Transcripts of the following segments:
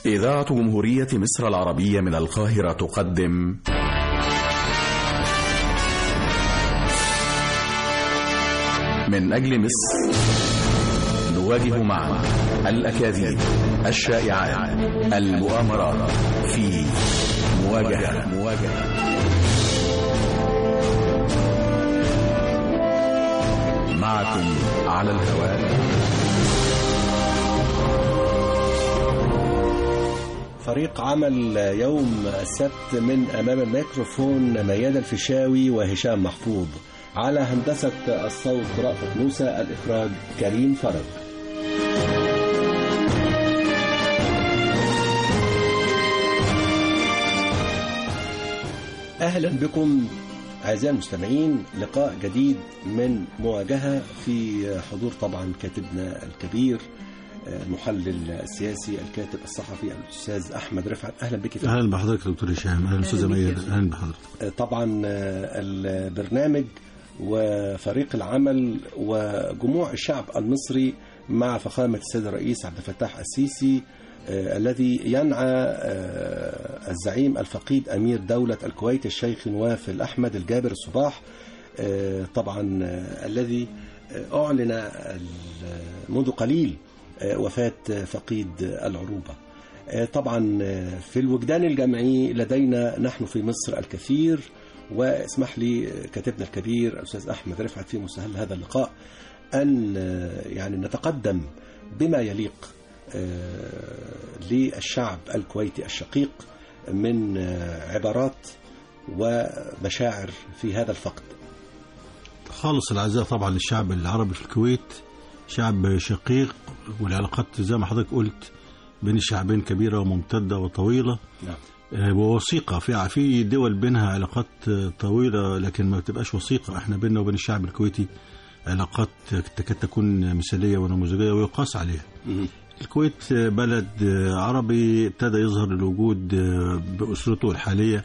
إذاعة جمهورية مصر العربية من القاهرة تقدم من أجل مصر نواجه معا الأكاذيب الشائعات المؤامرات في مواجهة مواجهة معكم على الهواء فريق عمل يوم السبت من أمام الميكروفون ميادة الفيشاوي وهشام محفوظ على هندسة الصوت رأفت موسى الإخراج كريم فرج أهلا بكم أعزائي المستمعين لقاء جديد من مواجهة في حضور طبعا كاتبنا الكبير المحلل السياسي الكاتب الصحفي الاستاذ احمد رفعت اهلا بك فيك. اهلا بحضرتك دكتور هشام اهلا استاذه ميادة اهلا بحضرتك طبعا البرنامج وفريق العمل وجموع الشعب المصري مع فخامه السيد الرئيس عبد الفتاح السيسي الذي ينعى الزعيم الفقيد امير دوله الكويت الشيخ نواف الاحمد الجابر الصباح طبعا الذي اعلن منذ قليل وفاة فقيد العروبة طبعا في الوجدان الجمعي لدينا نحن في مصر الكثير واسمح لي كاتبنا الكبير الأستاذ أحمد رفعت في مستهل هذا اللقاء أن يعني نتقدم بما يليق للشعب الكويتي الشقيق من عبارات ومشاعر في هذا الفقد خالص العزاء طبعا للشعب العربي في الكويت شعب شقيق والعلاقات زي ما حضرتك قلت بين الشعبين كبيره وممتده وطويله نعم. ووثيقه في في دول بينها علاقات طويله لكن ما بتبقاش وثيقه احنا بيننا وبين الشعب الكويتي علاقات تكاد تكون مثاليه ونموذجيه ويقاس عليها الكويت بلد عربي ابتدى يظهر الوجود باسرته الحاليه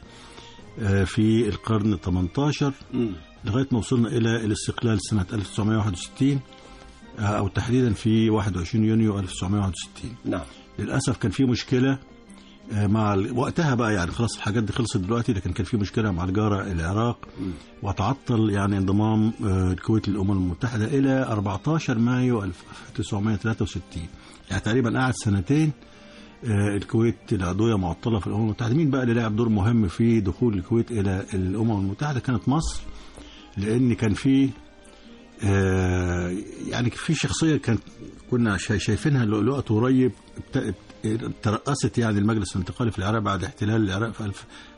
في القرن 18 لغايه ما وصلنا الى الاستقلال سنه 1961 او تحديدا في 21 يونيو 1961 نعم للاسف كان في مشكله مع وقتها بقى يعني خلاص الحاجات دي خلصت دلوقتي لكن كان في مشكله مع الجاره العراق وتعطل يعني انضمام الكويت للامم المتحده الى 14 مايو 1963 يعني تقريبا قعد سنتين الكويت العضويه معطله في الامم المتحده مين بقى اللي لعب دور مهم في دخول الكويت الى الامم المتحده كانت مصر لان كان في آه يعني في شخصية كانت كنا شايفينها لوقت قريب ترأست يعني المجلس الانتقالي في العراق بعد احتلال العراق في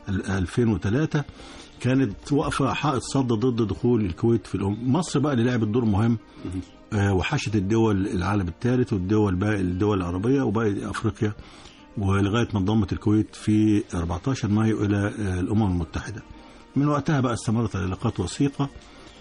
2003 كانت واقفة حائط صد ضد دخول الكويت في الأم مصر بقى اللي لعبت دور مهم آه وحشت الدول العالم الثالث والدول باقي الدول العربية وباقي أفريقيا ولغاية ما انضمت الكويت في 14 مايو إلى آه الأمم المتحدة من وقتها بقى استمرت العلاقات وثيقة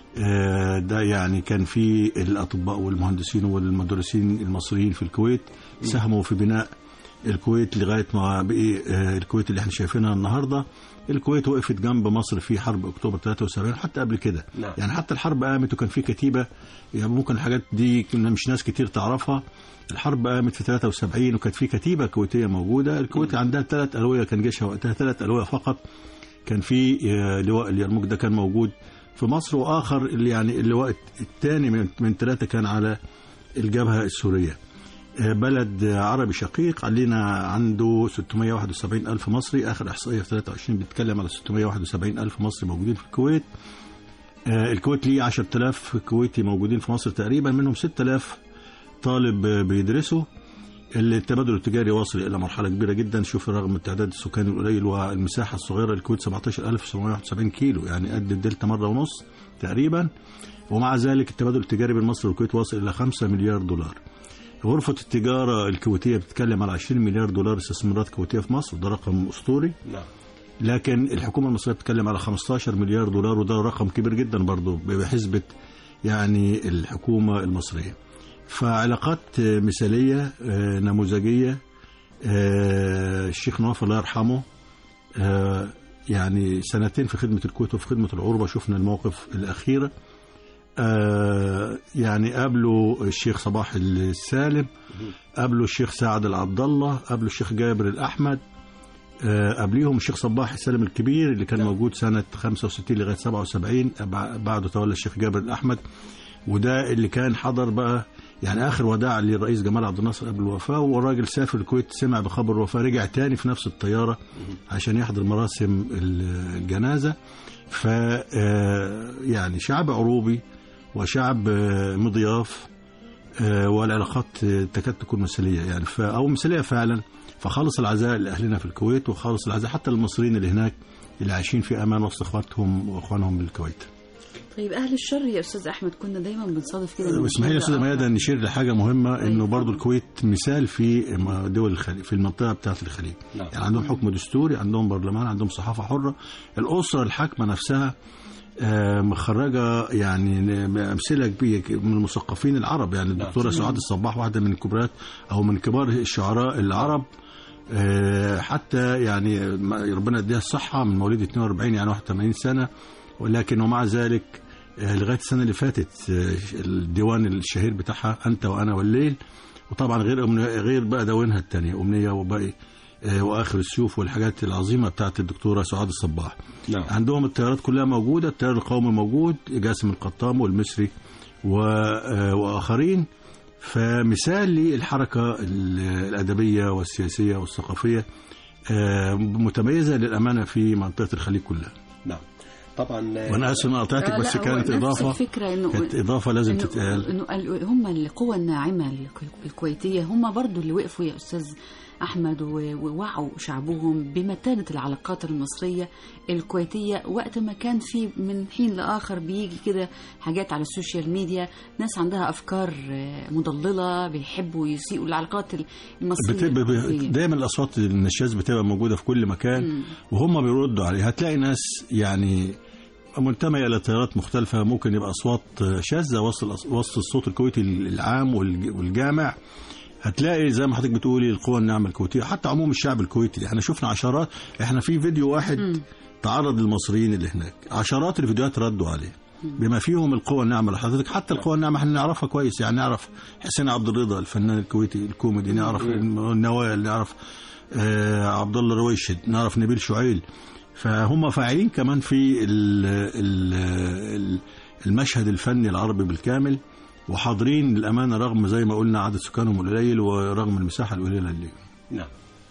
ده يعني كان في الأطباء والمهندسين والمدرسين المصريين في الكويت ساهموا في بناء الكويت لغاية ما بقي الكويت اللي احنا شايفينها النهاردة الكويت وقفت جنب مصر في حرب أكتوبر 73 حتى قبل كده نعم. يعني حتى الحرب قامت وكان في كتيبة يعني ممكن الحاجات دي كنا مش ناس كتير تعرفها الحرب قامت في 73 وكانت في كتيبة كويتية موجودة الكويت عندها ثلاث ألوية كان جيشها وقتها ثلاث ألوية فقط كان في لواء اليرموك ده كان موجود في مصر واخر اللي يعني اللواء الثاني من من ثلاثه كان على الجبهه السوريه. بلد عربي شقيق علينا عنده 671 ألف مصري آخر إحصائية في 23 بيتكلم على 671 ألف مصري موجودين في الكويت الكويت ليه 10000 كويتي موجودين في مصر تقريبا منهم 6000 طالب بيدرسوا التبادل التجاري واصل الى مرحله كبيره جدا شوف رغم التعداد السكاني القليل والمساحه الصغيره الكويت 17771 كيلو يعني قد الدلتا مره ونص تقريبا ومع ذلك التبادل التجاري بين مصر والكويت واصل الى 5 مليار دولار غرفة التجارة الكويتية بتتكلم على 20 مليار دولار استثمارات كويتية في مصر وده رقم أسطوري نعم لكن الحكومة المصرية بتتكلم على 15 مليار دولار وده رقم كبير جدا برضه بحسبة يعني الحكومة المصرية فعلاقات مثالية نموذجية الشيخ نواف الله يرحمه يعني سنتين في خدمة الكويت وفي خدمة العروبة شفنا الموقف الأخيرة آه يعني قابلوا الشيخ صباح السالم قابلوا الشيخ سعد العبد الله قابلوا الشيخ جابر الأحمد آه قبليهم الشيخ صباح السالم الكبير اللي كان نعم. موجود سنة 65 لغاية 77 بع- بعده تولى الشيخ جابر الأحمد وده اللي كان حضر بقى يعني آخر وداع للرئيس جمال عبد الناصر قبل الوفاة والراجل سافر الكويت سمع بخبر الوفاة رجع تاني في نفس الطيارة عشان يحضر مراسم ال- الجنازة ف آه، يعني شعب عروبي وشعب آه، مضياف آه، والعلاقات آه، تكاد تكون مثاليه يعني ف او مثاليه فعلا فخلص العزاء لاهلنا في الكويت وخلص العزاء حتى للمصريين اللي هناك اللي عايشين في امان وسط اخواتهم واخوانهم بالكويت. طيب اهل الشر يا استاذ احمد كنا دايما بنصادف كده اسمحي لي يا استاذه ميادة نشير لحاجه مهمه انه أيوة. برضو الكويت مثال في دول الخليج في المنطقه بتاعه الخليج نعم. يعني عندهم حكم دستوري عندهم برلمان عندهم صحافه حره الاسره الحاكمه نفسها آه، مخرجه يعني امثله كبيره من المثقفين العرب يعني الدكتوره سعاد الصباح واحده من الكبرات او من كبار الشعراء العرب آه، حتى يعني ما- ربنا يديها الصحه من مواليد 42 يعني 81 سنه ولكن ومع ذلك آه، لغايه السنه اللي فاتت آه، الديوان الشهير بتاعها انت وانا والليل وطبعا غير أمنية غير بقى دواوينها الثانيه امنيه وباقي آه، واخر السيوف والحاجات العظيمه بتاعت الدكتوره سعاد الصباح نعم عندهم التيارات كلها موجوده التيار القومي موجود جاسم القطام والمصري و- آه، واخرين فمثال للحركه ال- الادبيه والسياسيه والثقافيه آه، متميزه للامانه في منطقه الخليج كلها نعم طبعا آه، وانا اسف ان قطعتك آه، بس لا، هو كانت نفس اضافه الفكره انه كانت اضافه لازم إنه- تتقال انه ال- هم القوى الناعمه الك- الكويتيه هم برضو اللي وقفوا يا استاذ احمد و- ووعوا شعبهم بمتانه العلاقات المصريه الكويتيه وقت ما كان في من حين لاخر بيجي كده حاجات على السوشيال ميديا ناس عندها افكار آه، مضلله بيحبوا يسيئوا العلاقات المصريه بت... ب... ب... الكويتية. دايما الاصوات النشاز بتبقى موجوده في كل مكان وهم بيردوا عليها هتلاقي ناس يعني منتمية إلى تيارات مختلفة ممكن يبقى أصوات شاذة وسط الأص- وسط الصوت الكويتي العام والج- والجامع هتلاقي زي ما حضرتك بتقولي القوى الناعمة الكويتية حتى عموم الشعب الكويتي احنا شفنا عشرات احنا في فيديو واحد تعرض للمصريين اللي هناك عشرات الفيديوهات ردوا عليه بما فيهم القوى الناعمة لحضرتك حتى القوى الناعمة احنا نعرفها كويس يعني نعرف حسين عبد الرضا الفنان الكويتي الكوميدي نعرف النوال نعرف آه عبد الله رويشد نعرف نبيل شعيل فهم فاعلين كمان في ال ال ال المشهد الفني العربي بالكامل وحاضرين للأمانة رغم زي ما قلنا عدد سكانهم القليل ورغم المساحة القليلة اللي نعم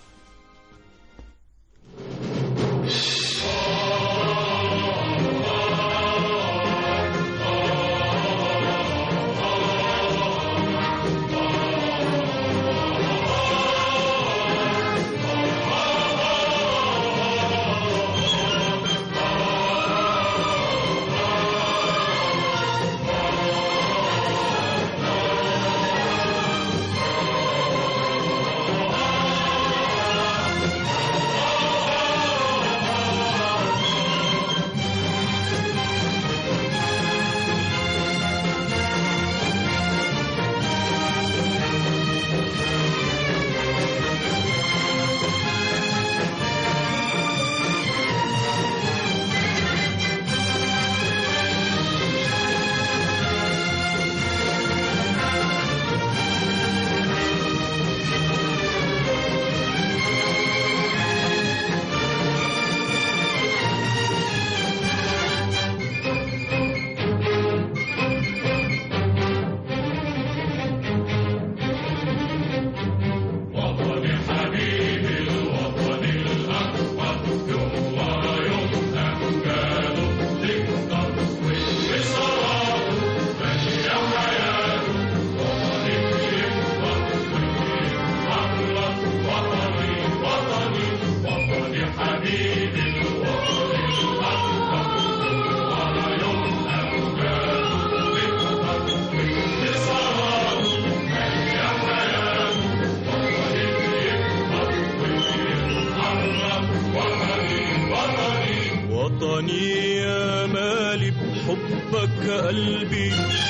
وطني يا مالي بحبك قلبي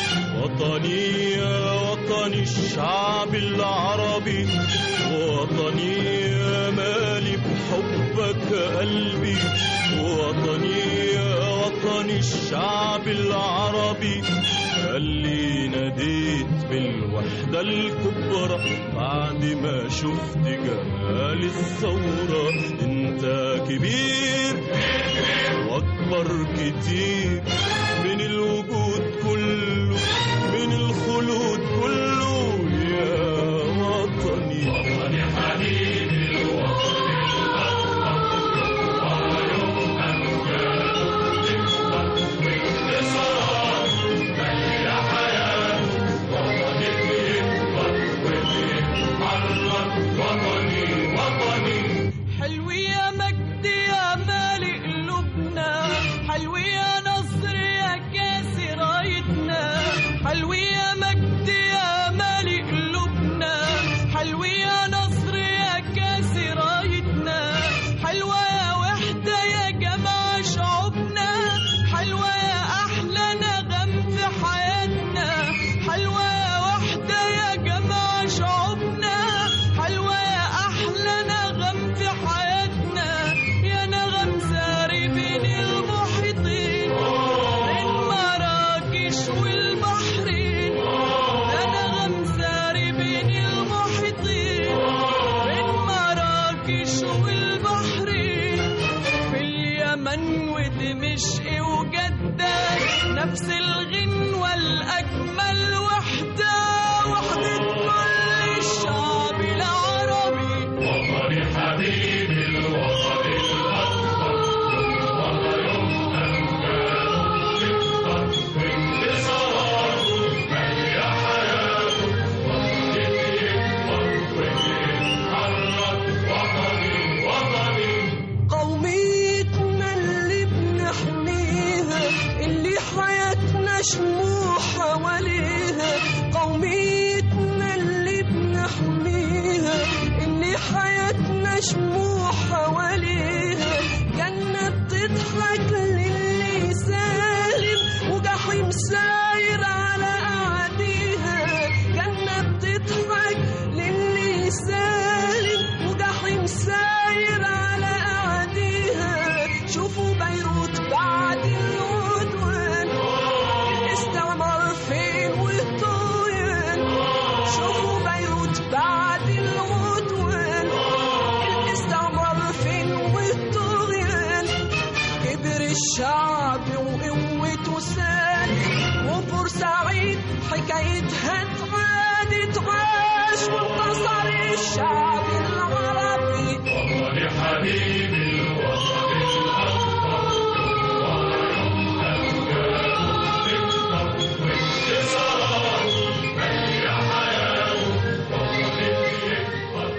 وطني يا وطني الشعب العربي وطني يا مالي بحبك قلبي وطني يا وطني الشعب العربي ياللي ناديت بالوحدة الكبرى بعد ما شفت جمال الثورة انت كبير واكبر كتير من الوجود كله من الخلود كله يا وطني وطني حبيبي حلو يا مجد يا مالي قلوبنا حلو يا نصر يا كاس رايتنا حلو يا مجد يا مالي قلوبنا حلو يا نصر يا كاس رايتنا حلوة يا وحدة يا جماعة شعوبنا حلوة يا أحلى نغم في حياتنا حلوة يا وحدة يا جماعة شعوبنا حلوة يا أحلى نغم في حياتنا يا نغم ساري بين المحيطين بين مراكش والبحرين يا نغم ساري بين المحيطين بين مراكش والبحرين في اليمن ودمشق وجدة نفس الغنوة الأجمل وحدة وحدة كل الشعب العربي وطني حبيبي الوطن الأكبر والله يوم أمجاد تكتر بانتصاره بل يا حياته وطني يكبر ويتحرك وطني وطني قوميتنا اللي بنحميها اللي حياتنا شموع حواليها قوميتنا اللي بنحميها اللي حياتنا شموع حواليها جنة بتضحك للي سالم وجحيم ساير على أعاديها جنة بتضحك للي سالم وجحيم ساير على أعاديها شوفوا بيروت بعد العدوان الاستعمار فين والطغيان شوفوا بيروت بعد العدوان الاستعمار فين والطغيان كبر الشعب وقوته سالي وبورسعيد حكايتها اتعاد تعاش وانتصر الشعب العربي وطني حبيبي الوطن الأكبر والله يوم أمجاد تكتر وانتصاره بل يا حياته وطني يكبر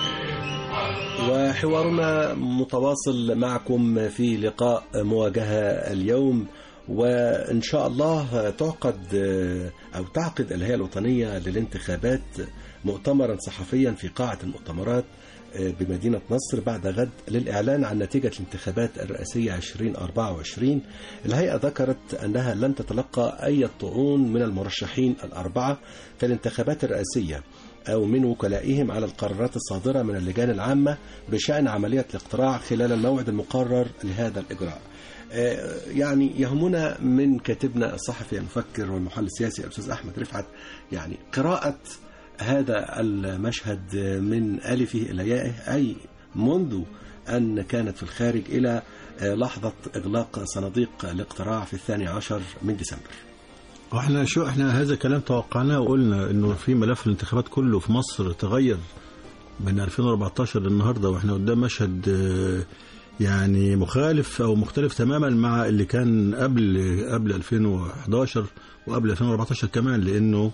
ويتحرك وحوارنا متواصل معكم في لقاء مواجهة اليوم وإن شاء الله تعقد أو تعقد الهيئة الوطنية للانتخابات مؤتمرا صحفيا في قاعة المؤتمرات بمدينة نصر بعد غد للإعلان عن نتيجة الانتخابات الرئاسية 2024 الهيئة ذكرت أنها لن تتلقى أي طعون من المرشحين الأربعة في الانتخابات الرئاسية أو من وكلائهم على القرارات الصادرة من اللجان العامة بشأن عملية الاقتراع خلال الموعد المقرر لهذا الإجراء آه، يعني يهمنا من كاتبنا الصحفي المفكر والمحلل السياسي الأستاذ أحمد رفعت يعني قراءة هذا المشهد من ألفه إلى يائه أي منذ أن كانت في الخارج إلى آه، لحظة إغلاق صناديق الاقتراع في الثاني عشر من ديسمبر واحنا شو احنا هذا كلام توقعناه وقلنا انه في ملف الانتخابات كله في مصر تغير من 2014 للنهارده واحنا قدام مشهد آه، يعني مخالف او مختلف تماما مع اللي كان قبل قبل 2011 وقبل 2014 كمان لانه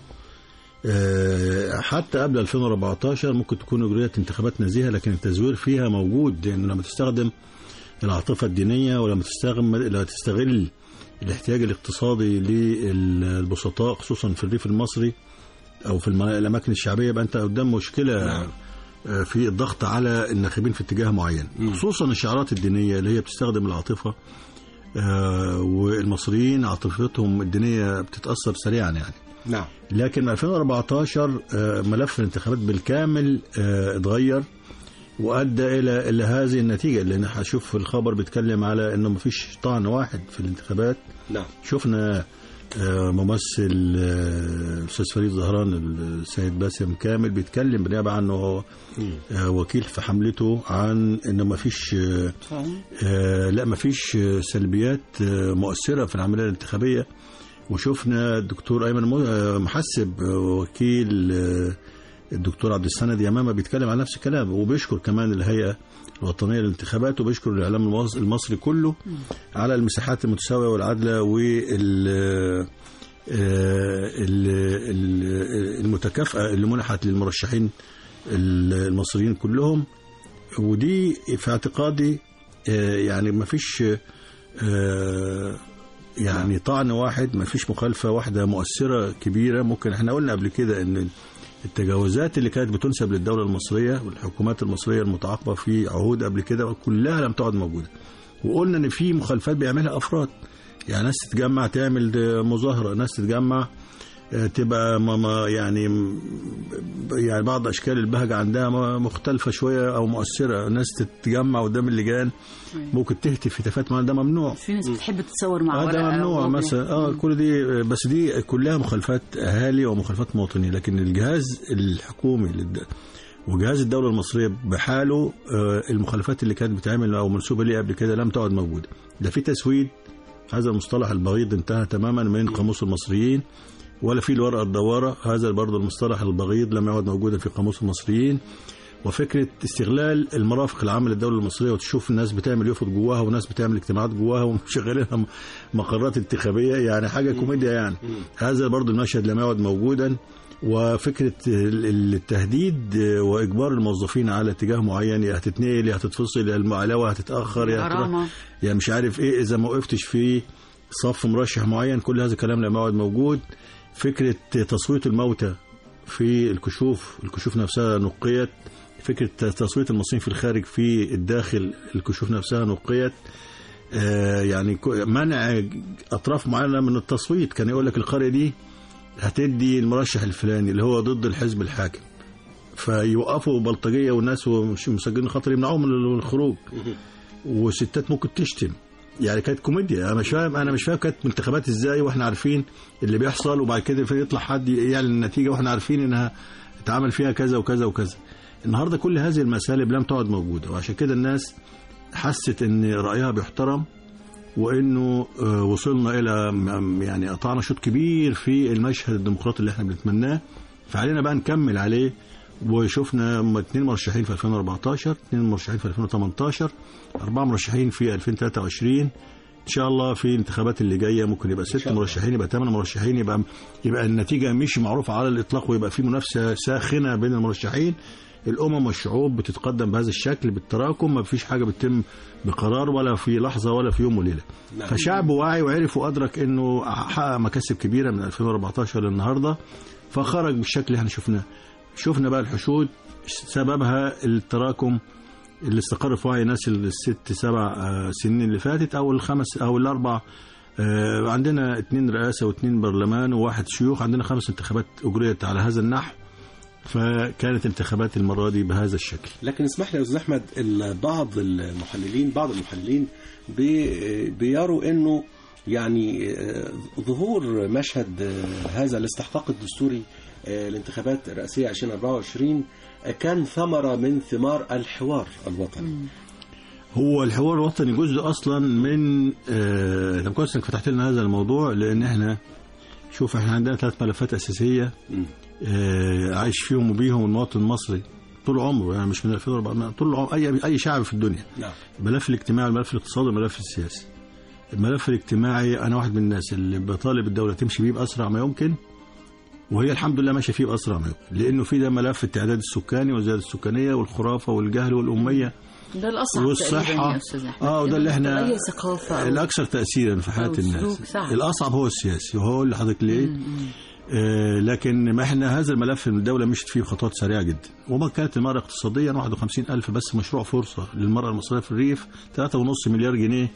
آه، حتى قبل 2014 ممكن تكون اجريت انتخابات نزيهه لكن التزوير فيها موجود لانه لما تستخدم العاطفه الدينيه ولما تستغل لما تستغل الاحتياج الاقتصادي للبسطاء خصوصا في الريف المصري او في الم- الاماكن الشعبيه يبقى انت قدام مشكله نعم. آه، في الضغط على الناخبين في اتجاه معين خصوصا الشعارات الدينيه اللي هي بتستخدم العاطفه آه، والمصريين عاطفتهم الدينيه بتتاثر سريعا يعني نعم لكن 2014 آه، ملف الانتخابات بالكامل آه، اتغير وادى الى الى هذه النتيجه لان هشوف الخبر بيتكلم على انه مفيش طعن واحد في الانتخابات نعم شفنا آه، ممثل آه، الاستاذ فريد زهران السيد باسم كامل بيتكلم بالنيابه عنه هو آه، وكيل في حملته عن ان ما فيش آه، آه، لا ما فيش آه، سلبيات آه، مؤثره في العمليه الانتخابيه وشفنا الدكتور ايمن مو- آه، محسب آه، وكيل آه، الدكتور عبد السند يمامه بيتكلم عن نفس الكلام وبيشكر كمان الهيئه الوطنيه للانتخابات وبيشكر الاعلام المص- المصري كله على المساحات المتساويه والعادله وال آه، ال- ال- المتكافئه اللي منحت للمرشحين المصريين كلهم ودي في اعتقادي آه، يعني ما فيش آه، يعني طعن واحد ما فيش مخالفة واحدة مؤثرة كبيرة ممكن احنا قلنا قبل كده ان التجاوزات اللي كانت بتنسب للدولة المصرية والحكومات المصرية المتعاقبة في عهود قبل كده كلها لم تعد موجودة وقلنا ان في مخالفات بيعملها افراد يعني ناس تتجمع تعمل مظاهرة ناس تتجمع آه، تبقى ما ما يعني يعني بعض اشكال البهجه عندها ما- مختلفه شويه او مؤثره ناس تتجمع قدام اللجان ممكن تهتف هتافات ما ده ممنوع في ناس بتحب تتصور مع اه ورقة ده ممنوع أو- مثلا اه كل دي بس دي كلها مخالفات اهالي ومخالفات مواطنين لكن الجهاز الحكومي للد... وجهاز الدوله المصريه بحاله آه المخالفات اللي كانت بتعمل او منسوبه ليه قبل كده لم تعد موجوده ده في تسويد هذا المصطلح البغيض انتهى تماما من قاموس المصريين ولا في الورقه الدواره هذا برضه المصطلح البغيض لم يعد موجودا في قاموس المصريين وفكره استغلال المرافق العامه للدوله المصريه وتشوف الناس بتعمل يفط جواها وناس بتعمل اجتماعات جواها ومشغلينها مقرات انتخابيه يعني حاجه كوميديا يعني هذا برضو المشهد لم يعد موجودا وفكره ال- التهديد واجبار الموظفين على اتجاه معين يا هتتنقل يا هتتفصل يا المعلوه هتتاخر يا هتروح غرامة. يا مش عارف ايه اذا ما وقفتش في صف مرشح معين كل هذا الكلام لم يعد موجود فكره تصويت الموتى في الكشوف الكشوف نفسها نقيت فكره تصويت المصريين في الخارج في الداخل الكشوف نفسها نقيت آه، يعني كو- منع اطراف معينه من التصويت كان يقول لك القريه دي هتدي المرشح الفلاني اللي هو ضد الحزب الحاكم فيوقفوا بلطجيه والناس ومش مسجلين خاطر يمنعوهم من الخروج وستات ممكن تشتم يعني كانت كوميديا انا مش فاهم انا مش فاهم كانت انتخابات ازاي واحنا عارفين اللي بيحصل وبعد كده في يطلع حد يعلن النتيجه واحنا عارفين انها اتعمل فيها كذا وكذا وكذا النهارده كل هذه المسالب لم تعد موجوده وعشان كده الناس حست ان رايها بيحترم وانه آه، وصلنا الى م- يعني قطعنا شوط كبير في المشهد الديمقراطي اللي احنا بنتمناه فعلينا بقى نكمل عليه وشفنا م- اتنين مرشحين في 2014 اتنين مرشحين في 2018 اربعه مرشحين في 2023 ان شاء الله في الانتخابات اللي جايه ممكن يبقى ست مرشحين يبقى ثمان مرشحين يبقى يبقى النتيجه مش معروفه على الاطلاق ويبقى في منافسه ساخنه بين المرشحين الامم والشعوب بتتقدم بهذا الشكل بالتراكم ما فيش حاجه بتتم بقرار ولا في لحظه ولا في يوم وليله نعم. فشعب واعي وعرف وادرك انه حقق مكاسب كبيره من 2014 للنهارده فخرج بالشكل اللي احنا شفناه شفنا بقى الحشود سببها التراكم اللي استقر في وعي الناس الست سبع آه، سنين اللي فاتت او الخمس او الاربع آه، عندنا اثنين رئاسه واثنين برلمان وواحد شيوخ عندنا خمس انتخابات اجريت على هذا النحو فكانت انتخابات المره دي بهذا الشكل لكن اسمح لي يا استاذ احمد ال- بعض المحللين بعض المحللين بي- بيروا انه يعني آه، ظهور مشهد آه، هذا الاستحقاق الدستوري آه، الانتخابات الرئاسيه 2024 آه، كان ثمره من ثمار الحوار الوطني هو الحوار الوطني جزء اصلا من آه، طب كويس انك فتحت لنا هذا الموضوع لان احنا شوف احنا عندنا ثلاث ملفات اساسيه مم. آه، عايش فيهم وبيهم المواطن المصري طول عمره يعني مش من 2004 طول عمره اي اي شعب في الدنيا نعم الملف الاجتماعي الملف الاقتصادي الملف السياسي الملف الاجتماعي انا واحد من الناس اللي بطالب الدوله تمشي بيه باسرع ما يمكن وهي الحمد لله ماشيه فيه باسرع ما يمكن لانه في ده ملف التعداد السكاني والزياده السكانيه والخرافه والجهل والاميه ده الأصعب والصحة. تقريبا يا أستاذ أحمد آه، وده اللي إحنا- أي ثقافة أو- الاكثر تاثيرا في حياه أو الناس سلوك صعب. الاصعب هو السياسي وهو اللي حضرتك ليه آه لكن ما احنا هذا الملف الدولة مشت فيه خطوات سريعة جدا وما كانت المرأة اقتصاديا 51 ألف بس مشروع فرصة للمرأة المصرية في الريف 3.5 مليار جنيه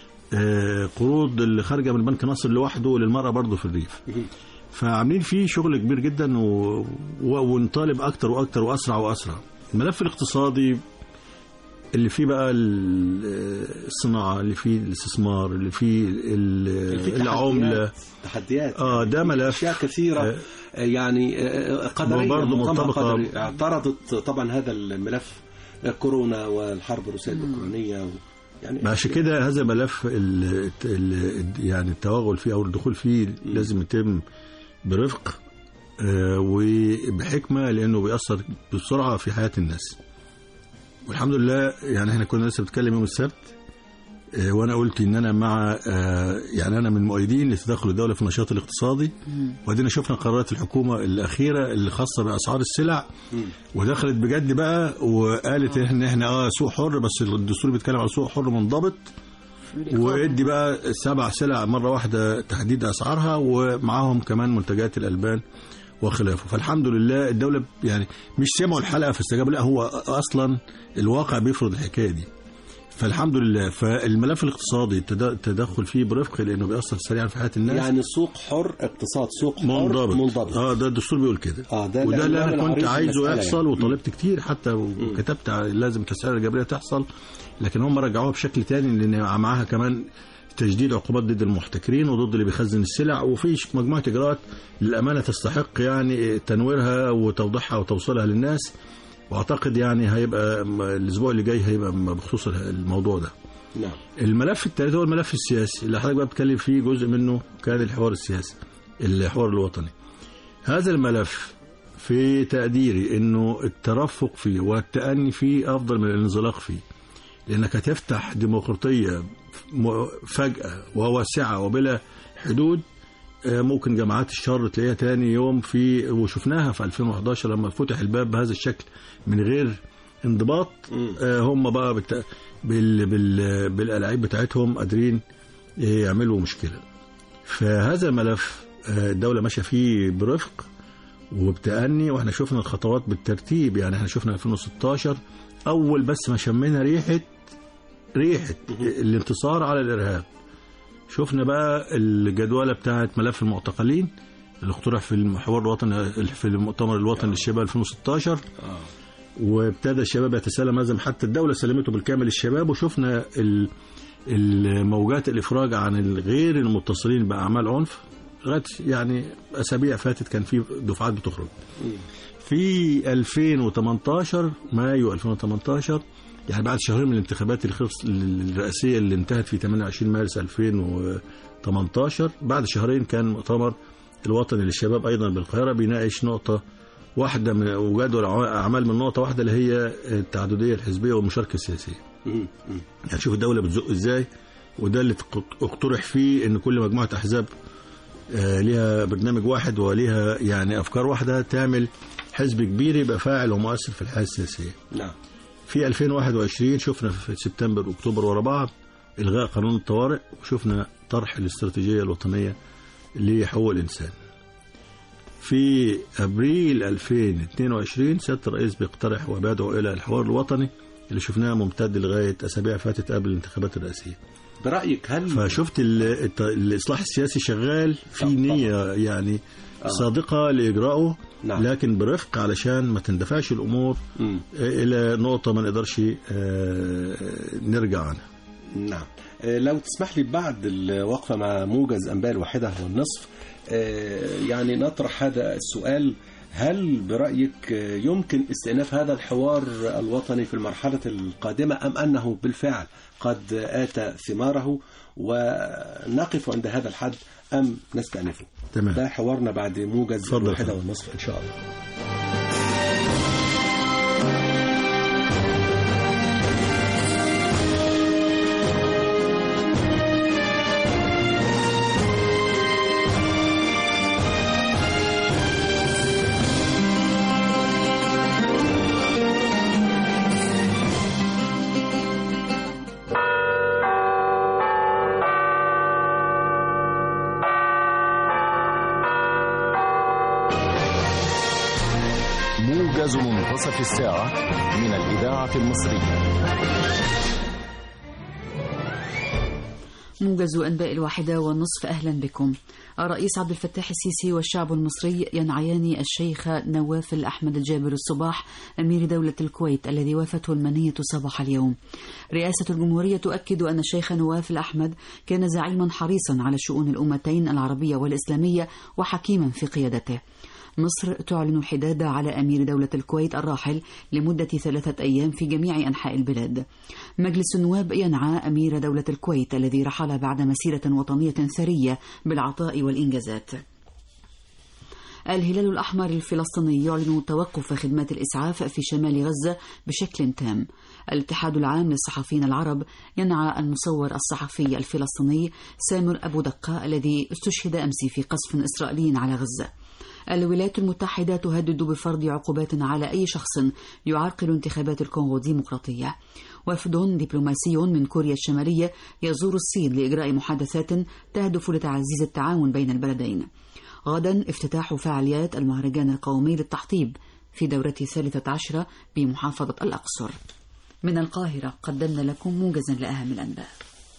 آه قروض اللي خارجة من بنك مصر لوحده للمرأة برضه في الريف فعاملين فيه شغل كبير جدا و... و... ونطالب أكتر وأكتر وأسرع وأسرع الملف الاقتصادي اللي فيه بقى ال- الصناعه اللي فيه الاستثمار اللي فيه ال- في العمله تحديات- تحديات اه ده ملف اشياء كثيره آه، يعني آه، قدريه وبرضه مقامها مرتبطة- قدري. اعترضت طبعا هذا الملف كورونا والحرب الروسيه الاوكرانيه و... يعني عشان كده هذا ملف ال ال يعني التوغل فيه او الدخول فيه لازم يتم برفق آه، وبحكمه لانه بيأثر بسرعه في حياه الناس. والحمد لله يعني احنا كنا لسه بنتكلم يوم السبت آه، وانا قلت ان انا مع آه، يعني انا من مؤيدين لتدخل الدوله في النشاط الاقتصادي وادينا شفنا قرارات الحكومه الاخيره اللي خاصه باسعار السلع ودخلت بجد بقى وقالت ان احنا اه سوق حر بس الدستور بيتكلم على سوق حر منضبط وادي بقى سبع سلع مره واحده تحديد اسعارها ومعاهم كمان منتجات الالبان وخلافه فالحمد لله الدوله يعني مش سمعوا الحلقه فاستجابوا لا هو اصلا الواقع بيفرض الحكايه دي فالحمد لله فالملف الاقتصادي التد- التدخل فيه برفق لانه بيأثر سريعا في حياه الناس يعني سوق حر اقتصاد سوق حر منضبط منضبط اه ده الدستور بيقول كده اه ده وده اللي العنوان انا كنت العريض في عايزه المسألة يحصل يعني. وطالبت كتير حتى وكتبت على- لازم التسعيره الجبريه تحصل لكن هم رجعوها بشكل تاني لان معاها كمان تجديد عقوبات ضد المحتكرين وضد اللي بيخزن السلع وفي مجموعه اجراءات للامانه تستحق يعني تنويرها وتوضيحها وتوصيلها للناس واعتقد يعني هيبقى م- الاسبوع اللي جاي هيبقى م- بخصوص الموضوع ده نعم الملف الثالث هو الملف السياسي اللي حضرتك بقى بتتكلم فيه جزء منه كان الحوار السياسي الحوار الوطني هذا الملف في تقديري انه الترفق فيه والتأني فيه افضل من الانزلاق فيه لانك هتفتح ديمقراطيه م- فجأة وواسعة وبلا حدود آه، ممكن جماعات الشر تلاقيها تاني يوم في وشفناها في 2011 لما فتح الباب بهذا الشكل من غير انضباط آه، هم بقى بت... بال... بال... بالالاعيب بتاعتهم قادرين آه، يعملوا مشكله فهذا الملف آه، الدوله ماشيه فيه برفق وبتأني واحنا شفنا الخطوات بالترتيب يعني احنا شفنا 2016 اول بس ما شمينا ريحه ريحه الانتصار على الارهاب شفنا بقى الجدوله بتاعت ملف المعتقلين اللي اقترح في المحور الوطني في المؤتمر الوطني للشباب 2016 وابتدى الشباب يتسلم هذا حتى الدوله سلمته بالكامل للشباب وشفنا ال- الموجات الافراج عن غير المتصلين باعمال عنف لغايه يعني اسابيع فاتت كان في دفعات بتخرج في 2018 مايو 2018 يعني بعد شهرين من الانتخابات الخلص الرئاسيه اللي انتهت في 28 مارس 2018 بعد شهرين كان مؤتمر الوطني للشباب ايضا بالقاهره بيناقش نقطه واحده من وجدول اعمال من نقطه واحده اللي هي التعدديه الحزبيه والمشاركه السياسيه. مم. مم. يعني شوف الدوله بتزق ازاي وده اللي تق- اقترح فيه ان كل مجموعه احزاب آه، ليها برنامج واحد وليها يعني افكار واحده تعمل حزب كبير يبقى فاعل ومؤثر في الحياه السياسيه. نعم في 2021 شفنا في سبتمبر واكتوبر ورا بعض الغاء قانون الطوارئ وشفنا طرح الاستراتيجيه الوطنيه لحقوق الانسان. في ابريل 2022 سياده الرئيس بيقترح وبيدعو الى الحوار الوطني اللي شفناه ممتد لغايه اسابيع فاتت قبل الانتخابات الرئاسيه. برايك هل فشفت ال- الت- الاصلاح السياسي شغال في طبعاً. نيه يعني صادقه لاجرائه نعم. لكن برفق علشان ما تندفعش الامور مم. الى نقطه ما نقدرش آه، نرجع عنها نعم آه، لو تسمح لي بعد الوقفة مع موجز أنباء الواحدة والنصف آه، يعني نطرح هذا السؤال هل برأيك آه، يمكن استئناف هذا الحوار الوطني في المرحلة القادمة أم أنه بالفعل قد آتى ثماره ونقف عند هذا الحد أم نستأنفه تمام. ده حوارنا بعد موجز اتفضل. الواحدة والنصف إن شاء الله موجز منتصف الساعة من الإذاعة المصرية موجز أنباء الواحدة والنصف أهلا بكم الرئيس عبد الفتاح السيسي والشعب المصري ينعيان الشيخ نواف الأحمد الجابر الصباح أمير دولة الكويت الذي وافته المنية صباح اليوم رئاسة الجمهورية تؤكد أن الشيخ نواف الأحمد كان زعيما حريصا على شؤون الأمتين العربية والإسلامية وحكيما في قيادته مصر تعلن الحداد على أمير دولة الكويت الراحل لمدة ثلاثة أيام في جميع أنحاء البلاد مجلس النواب ينعى أمير دولة الكويت الذي رحل بعد مسيرة وطنية ثرية بالعطاء والإنجازات الهلال الأحمر الفلسطيني يعلن توقف خدمات الإسعاف في شمال غزة بشكل تام الاتحاد العام للصحفيين العرب ينعى المصور الصحفي الفلسطيني سامر أبو دقة الذي استشهد أمس في قصف إسرائيلي على غزة الولايات المتحدة تهدد بفرض عقوبات على أي شخص يعرقل انتخابات الكونغو الديمقراطية وفد دبلوماسي من كوريا الشمالية يزور الصين لإجراء محادثات تهدف لتعزيز التعاون بين البلدين غدا افتتاح فعاليات المهرجان القومي للتحطيب في دورته الثالثة عشرة بمحافظة الأقصر من القاهرة قدمنا لكم موجزا لأهم الأنباء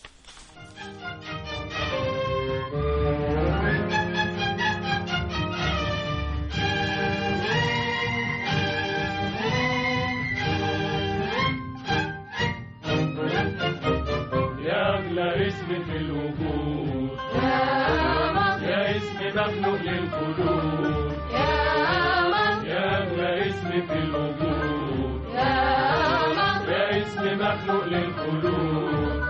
يا أغلى اسم في الوجود يا اسم مخلوق للخلود يا أغلى اسم في الوجود يا اسم مخلوق للخلود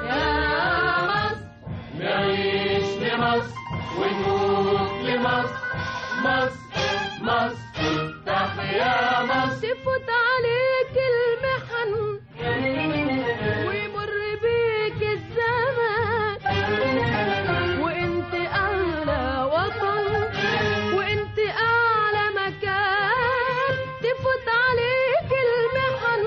نعيش لمصر ونموت لمصر مصر مصر تحيا مصر تفوت عليك المحن ويمر بيك الزمان وانت اعلى وطن وانت اعلى مكان تفوت عليك المحن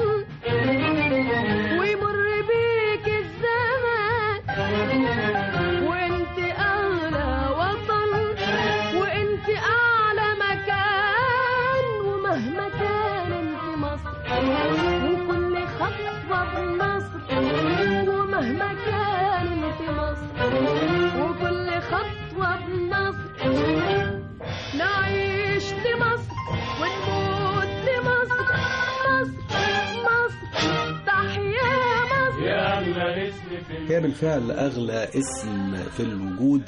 ويمر بيك الزمان وانت اعلى وطن وانت اعلى مكان ومهما كان انت مصر وكل خطوه بنصر ومهما كان انت مصر وكل خطوه بنصر نعيش لمصر ونموت لمصر مصر مصر تحيا مصر يا أغلى اسم في هي بالفعل أغلى اسم في الوجود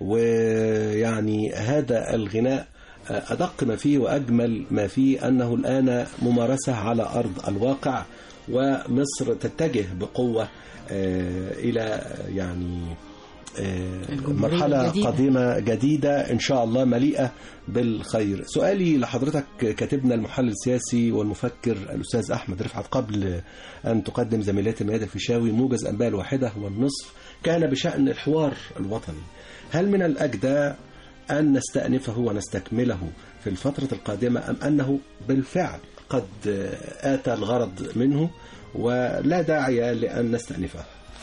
ويعني هذا الغناء أدق ما فيه وأجمل ما فيه أنه الآن ممارسة على أرض الواقع ومصر تتجه بقوة آه، إلى يعني آه، الجمهورية مرحلة الجديدة. قادمة جديدة إن شاء الله مليئة بالخير سؤالي لحضرتك كاتبنا المحلل السياسي والمفكر الأستاذ أحمد رفعت قبل أن تقدم زميلاتي ميادة الفيشاوي موجز أنباء الواحدة والنصف كان بشأن الحوار الوطني هل من الأجدى أن نستأنفه ونستكمله في الفترة القادمة أم أنه بالفعل قد آتى الغرض منه ولا داعي لأن نستأنفه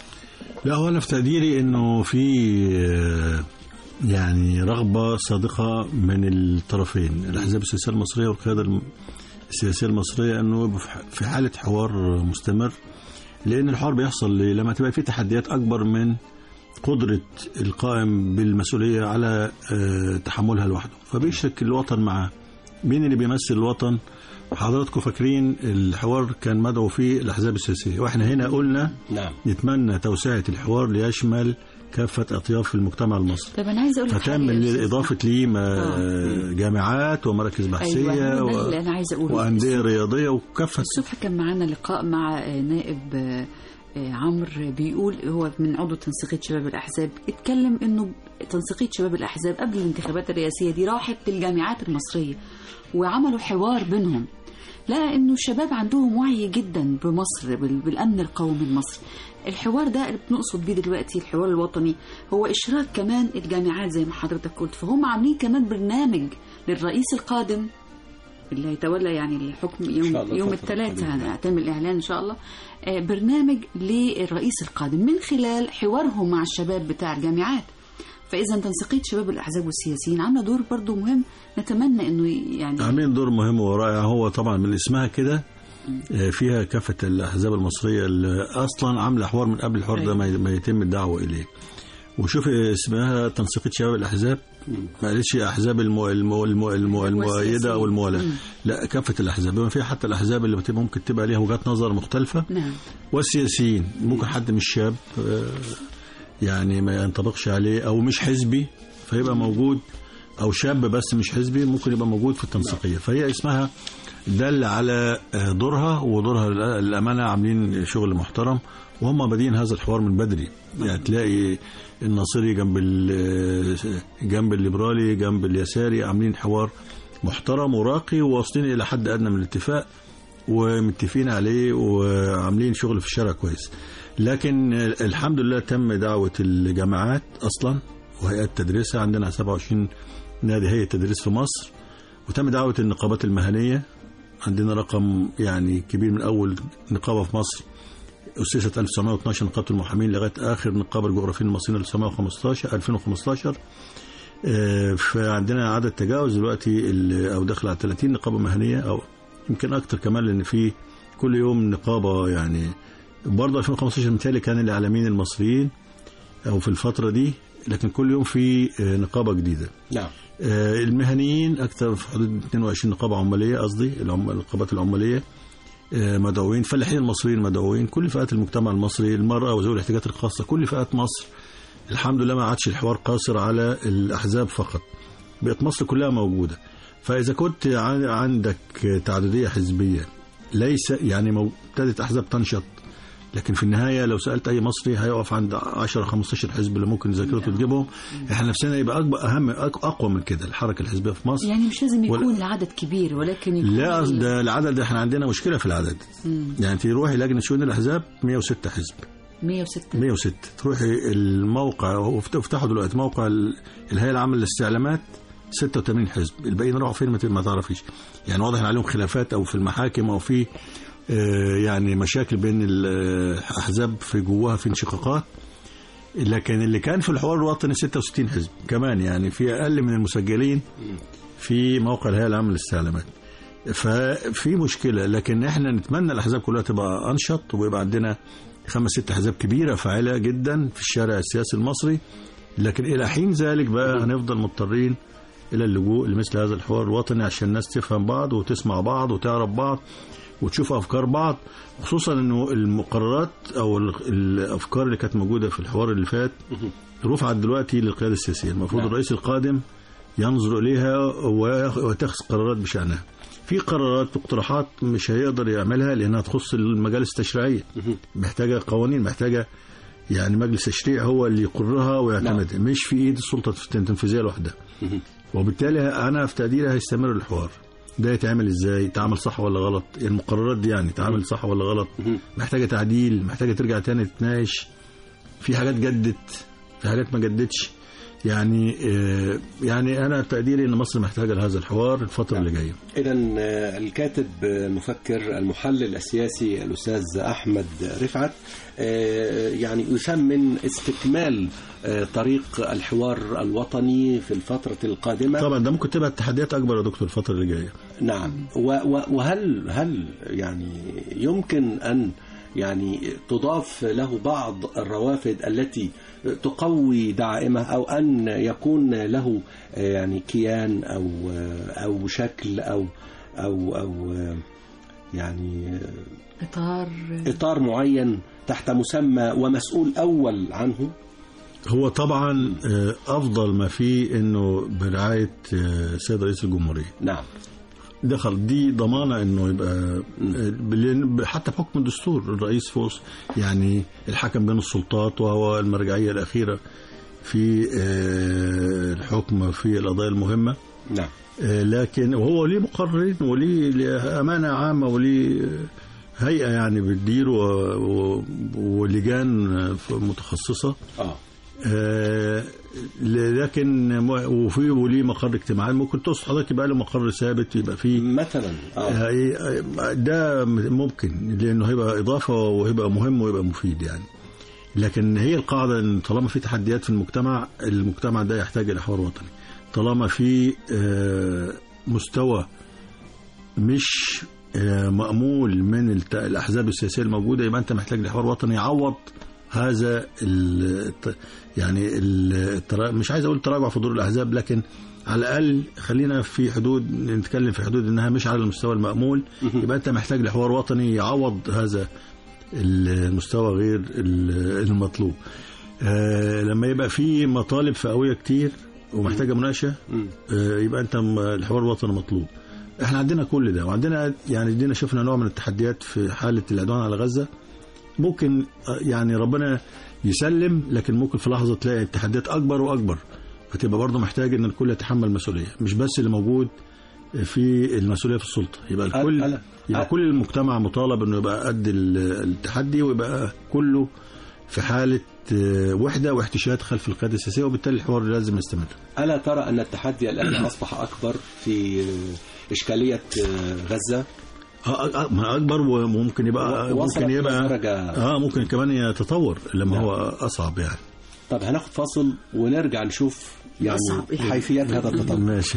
لا هو انا في تقديري انه في آه، يعني رغبه صادقه من الطرفين الاحزاب السياسيه المصريه والقياده الم- السياسيه المصريه انه يبقوا في ح- في حاله حوار مستمر لان الحوار بيحصل ليه؟ لما تبقى في تحديات اكبر من قدره القائم بالمسؤوليه على آه، تحملها لوحده فبيشرك الوطن معاه مين اللي بيمثل الوطن حضراتكم فاكرين الحوار كان مدعو فيه الاحزاب السياسيه واحنا هنا قلنا نعم نتمنى توسعة الحوار ليشمل كافة أطياف المجتمع المصري طب أنا عايزة أقول لك حاجة يا فتعمل أستاذ إضافة ليه ما- آه. جامعات ومراكز بحثية أيوة هو ده و- اللي أنا عايزة أقوله وأندية رياضية وكافة الصبح كان معانا لقاء مع آه، نائب آه، آه، عمرو بيقول هو من عضو تنسيقية شباب الأحزاب اتكلم إنه تنسيقية شباب الأحزاب قبل الانتخابات الرئاسية دي راحت للجامعات المصرية وعملوا حوار بينهم لقى إنه الشباب عندهم وعي جدا بمصر بال- بالأمن القومي المصري الحوار ده اللي بنقصد بيه دلوقتي الحوار الوطني هو إشراك كمان الجامعات زي ما حضرتك قلت فهم عاملين كمان برنامج للرئيس القادم اللي هيتولى يعني الحكم إن يوم شاء الله يوم الفترة الثلاثاء القادمة. هنعتمد الاعلان ان شاء الله آه، برنامج للرئيس القادم من خلال حوارهم مع الشباب بتاع الجامعات فاذا تنسيقيه شباب الاحزاب والسياسيين عامله دور برضو مهم نتمنى انه يعني عاملين دور مهم ورائع هو طبعا من اسمها كده آه، فيها كافة الأحزاب المصرية اللي أصلا عاملة حوار من قبل الحوار ده ما ما يتم الدعوة إليه وشوف اسمها تنسيقيه شباب الاحزاب ما قالتش احزاب المو... المو... المو... المو... المؤيده او الموالاه لا كافه الاحزاب بما فيها حتى الاحزاب اللي بتبقى ممكن تبقى ليها وجهات نظر مختلفه نعم والسياسيين ممكن حد مش شاب آه، يعني ما ينطبقش عليه او مش حزبي فيبقى موجود او شاب بس مش حزبي ممكن يبقى موجود في التنسيقيه فهي اسمها دل على آه، دورها ودورها للأ- للامانه عاملين شغل محترم وهم بادئين هذا الحوار من بدري يعني تلاقي الناصري جنب ال- جنب الليبرالي جنب اليساري عاملين حوار محترم وراقي وواصلين الى حد ادنى من الاتفاق ومتفقين عليه وعاملين شغل في الشارع كويس لكن الحمد لله تم دعوة الجامعات أصلا وهيئات تدريسها عندنا 27 نادي هيئة تدريس في مصر وتم دعوة النقابات المهنية عندنا رقم يعني كبير من أول نقابة في مصر أسست 1912 نقابة المحامين لغاية آخر نقابة الجغرافيين المصريين 1915 2015 آه، فعندنا عدد تجاوز دلوقتي ال- أو داخل على 30 نقابة مهنية أو يمكن أكتر كمان لأن في كل يوم نقابة يعني برضه 2015 متهيألي كان الإعلاميين المصريين أو في الفترة دي لكن كل يوم في آه، نقابة جديدة نعم آه، المهنيين أكثر في حدود 22 نقابة عمالية قصدي العم- النقابات العمالية آه، مدعوين فلاحين المصريين مدعوين كل فئات المجتمع المصري المرأة وذوي الاحتياجات الخاصة كل فئات مصر الحمد لله ما عادش الحوار قاصر على الأحزاب فقط بقت مصر كلها موجودة فإذا كنت عن- عندك تعددية حزبية ليس يعني مو- ابتدت أحزاب تنشط لكن في النهاية لو سألت أي مصري هيقف عند 10 15 حزب اللي ممكن ذاكرته تجيبهم احنا نفسنا يبقى أكبر أهم أق- أقوى من كده الحركة الحزبية في مصر يعني مش لازم ولا- يكون العدد كبير ولكن يكون لا ال- ده العدد احنا عندنا مشكله في العدد مم. يعني تروحي لجنه شؤون الاحزاب 106 حزب 106 106 تروحي الموقع وفت- افتحوا دلوقتي موقع ال- الهيئه العامه للاستعلامات 86 حزب الباقيين راحوا فين ما ت- ما تعرفيش يعني واضح ان عليهم خلافات او في المحاكم او في آه، يعني مشاكل بين الاحزاب في جواها في انشقاقات لكن اللي كان في الحوار الوطني 66 حزب كمان يعني في اقل من المسجلين في موقع الهيئه العامه للاستعلامات ففي مشكله لكن احنا نتمنى الاحزاب كلها تبقى انشط ويبقى عندنا خمس ست احزاب كبيره فاعله جدا في الشارع السياسي المصري لكن الى حين ذلك بقى هنفضل مضطرين الى اللجوء لمثل هذا الحوار الوطني عشان الناس تفهم بعض وتسمع بعض وتعرف بعض وتشوف افكار بعض خصوصا انه المقررات او ال- الافكار اللي كانت موجوده في الحوار اللي فات رفعت دلوقتي للقياده السياسيه المفروض نعم. الرئيس القادم ينظر اليها وياخ- ويتخذ قرارات بشانها في قرارات واقتراحات مش هيقدر يعملها لانها تخص المجالس التشريعيه محتاجه قوانين محتاجه يعني مجلس تشريع هو اللي يقرها ويعتمدها مش في ايد السلطه التنفيذيه لوحدها وبالتالي انا في تقديري هيستمر الحوار ده يتعمل ازاي يتعمل صح ولا غلط المقررات دي يعني تعمل صح ولا غلط محتاجه تعديل محتاجه ترجع تاني تتناقش في حاجات جدت في حاجات ما جدتش يعني آه، يعني انا تقديري ان مصر محتاجه لهذا الحوار الفتره اللي جايه إذا الكاتب المفكر المحلل السياسي الأستاذ أحمد رفعت آه، يعني يثمن استكمال آه، طريق الحوار الوطني في الفترة القادمة طبعا ده ممكن تبقى التحديات اكبر يا دكتور الفتره اللي جايه نعم و- و- وهل هل يعني يمكن أن يعني تضاف له بعض الروافد التي تقوي دعائمه أو أن يكون له آه، يعني كيان أو آه، أو شكل أو أو أو آه، يعني آه، اطار إطار معين تحت مسمى ومسؤول أول عنه هو طبعا آه، افضل ما فيه انه برعايه آه، السيد رئيس الجمهوريه نعم دخل دي ضمانه انه يبقى لأن حتى بحكم الدستور الرئيس فوق يعني الحكم بين السلطات وهو المرجعيه الاخيره في آه، الحكم في القضايا المهمه نعم آه، لكن وهو ليه مقررين وليه ليه امانه عامه وليه هيئه يعني بتدير و- و- ولجان متخصصه آه آه، لكن م- وفي وليه مقر اجتماعات ممكن تقصد حضرتك يبقى له مقر ثابت يبقى فيه مثلا آه. آه، ده ممكن لانه هيبقى اضافه وهيبقى مهم ويبقى مفيد يعني لكن هي القاعده ان طالما في تحديات في المجتمع المجتمع ده يحتاج الى حوار وطني طالما في آه، مستوى مش آه، مأمول من الت- الأحزاب السياسية الموجودة يبقى أنت محتاج لحوار وطني يعوض هذا ال يعني ال مش عايز اقول تراجع في دور الاحزاب لكن على الاقل خلينا في حدود نتكلم في حدود انها مش على المستوى المامول يبقى انت محتاج لحوار وطني يعوض هذا المستوى غير ال- المطلوب آه، لما يبقى في مطالب فئويه كتير ومحتاجه مناقشه آه، يبقى انت م- الحوار الوطني مطلوب احنا عندنا كل ده وعندنا يعني دينا شفنا نوع من التحديات في حاله العدوان على غزه ممكن آه، يعني ربنا يسلم لكن ممكن في لحظه تلاقي التحديات اكبر واكبر فتبقى برضه محتاج ان الكل يتحمل مسؤوليه مش بس اللي موجود في المسؤوليه في السلطه يبقى الكل ألا- يبقى ألا- كل المجتمع مطالب انه يبقى قد ال- التحدي ويبقى كله في حاله آه، وحده واحتشاد خلف القياده السياسيه وبالتالي الحوار لازم يستمر ألا ترى أن التحدي الآن أصبح أكبر في إشكالية غزة آه، آه، ما اكبر وممكن يبقى وصلت ممكن يبقى لدرجة اه ممكن كمان يتطور لما نعم. هو اصعب يعني طب هناخد فاصل ونرجع نشوف يعني أصعب إيه؟ حيثيات هذا التطور ماشي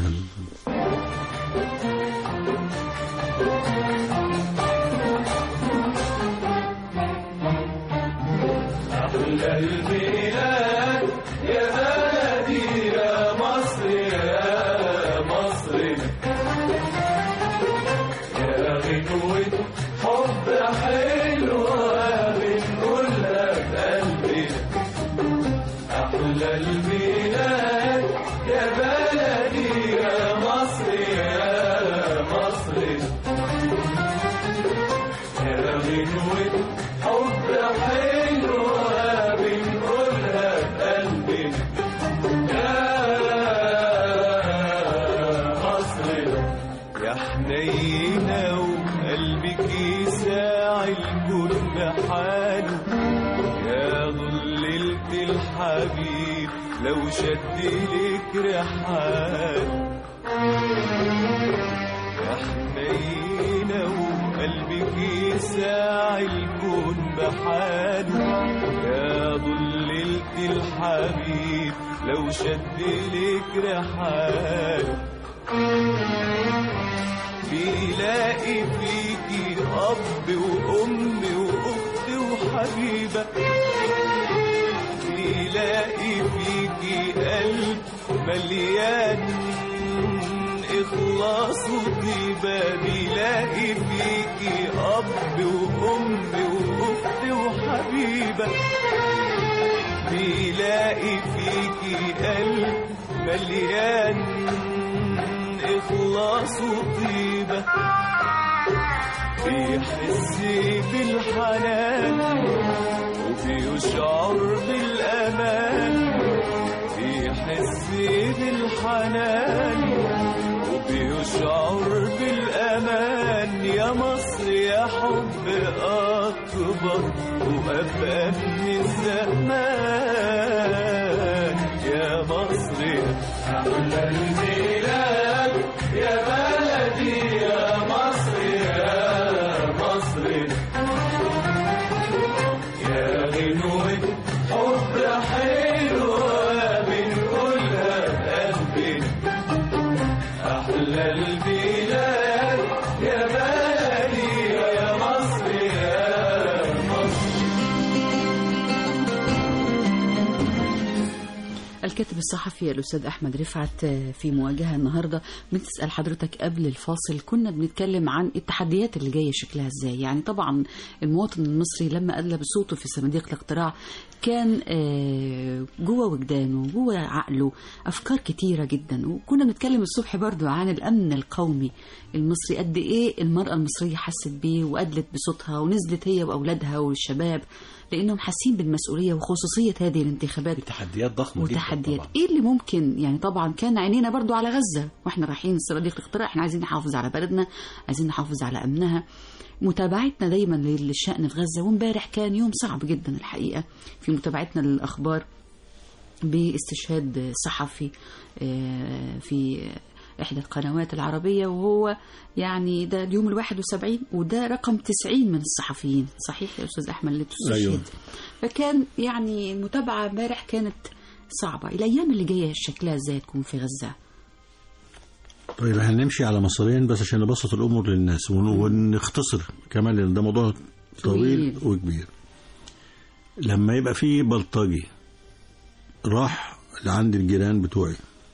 أحلى الميلاد يا بلدي يا مصر يا مصر يا غنوة حب حلوة بنقولها بقلبنا أحلى الميلاد يا بلدي يا مصر يا مصر يا غنوة حب حلوة بنقولها بقلبنا يا مصر يا حنينة وقلبك يساع الكل بحاله يا ظللت الحبيب لو شد لك رحاله يا حنينة وقلبك يساع الكون بحاله يا ظللت الحبيب لو شد لك رحاله بيلاقي فيكي أب وأم وأخت وحبيبة بيلاقي فيكي قلب مليان إخلاص وطيبة بيلاقي فيكي أب وأم وأخت وحبيبة بيلاقي فيكي قلب مليان إخلاص وطيبة بيحس بالحنان وبيشعر بالأمان بيحس بالحنان وبيشعر بالأمان يا مصر يا حب أكبر وأبقى من الزمان يا مصر أحلى الميلاد يا بلدي يا مصر يا مصر يا غنوة حب حلوة بنقولها بقلبنا أحلى البلاد يا بلدي يا مصر يا مصر الكاتب الصحفي الأستاذ أحمد رفعت في مواجهة النهاردة بتسأل حضرتك قبل الفاصل كنا بنتكلم عن التحديات اللي جاية شكلها إزاي يعني طبعا المواطن المصري لما أدلى بصوته في صناديق الاقتراع كان آه، جوه وجدانه جوه عقله أفكار كتيرة جدا وكنا بنتكلم الصبح برضو عن الأمن القومي المصري قد إيه المرأة المصرية حست بيه وأدلت بصوتها ونزلت هي وأولادها والشباب لأنهم حاسين بالمسؤولية وخصوصية هذه الانتخابات تحديات ضخمة جدا وتحديات طبعاً. ايه اللي ممكن يعني طبعا كان عينينا برضو على غزه واحنا رايحين صناديق الاقتراع احنا عايزين نحافظ على بلدنا عايزين نحافظ على امنها متابعتنا دايما للشأن في غزه وامبارح كان يوم صعب جدا الحقيقه في متابعتنا للاخبار باستشهاد صحفي آه، في إحدى القنوات العربية وهو يعني ده اليوم الواحد وسبعين وده رقم تسعين من الصحفيين صحيح يا أستاذ أحمد اللي تستشهد أيوة. فكان يعني المتابعة امبارح كانت صعبة الأيام اللي جاية شكلها إزاي تكون في غزة طيب احنا نمشي على مسارين بس عشان نبسط الامور للناس ون- ونختصر كمان لان ده موضوع طويل طويل. وكبير لما يبقى في بلطجي راح لعند الجيران بتوعي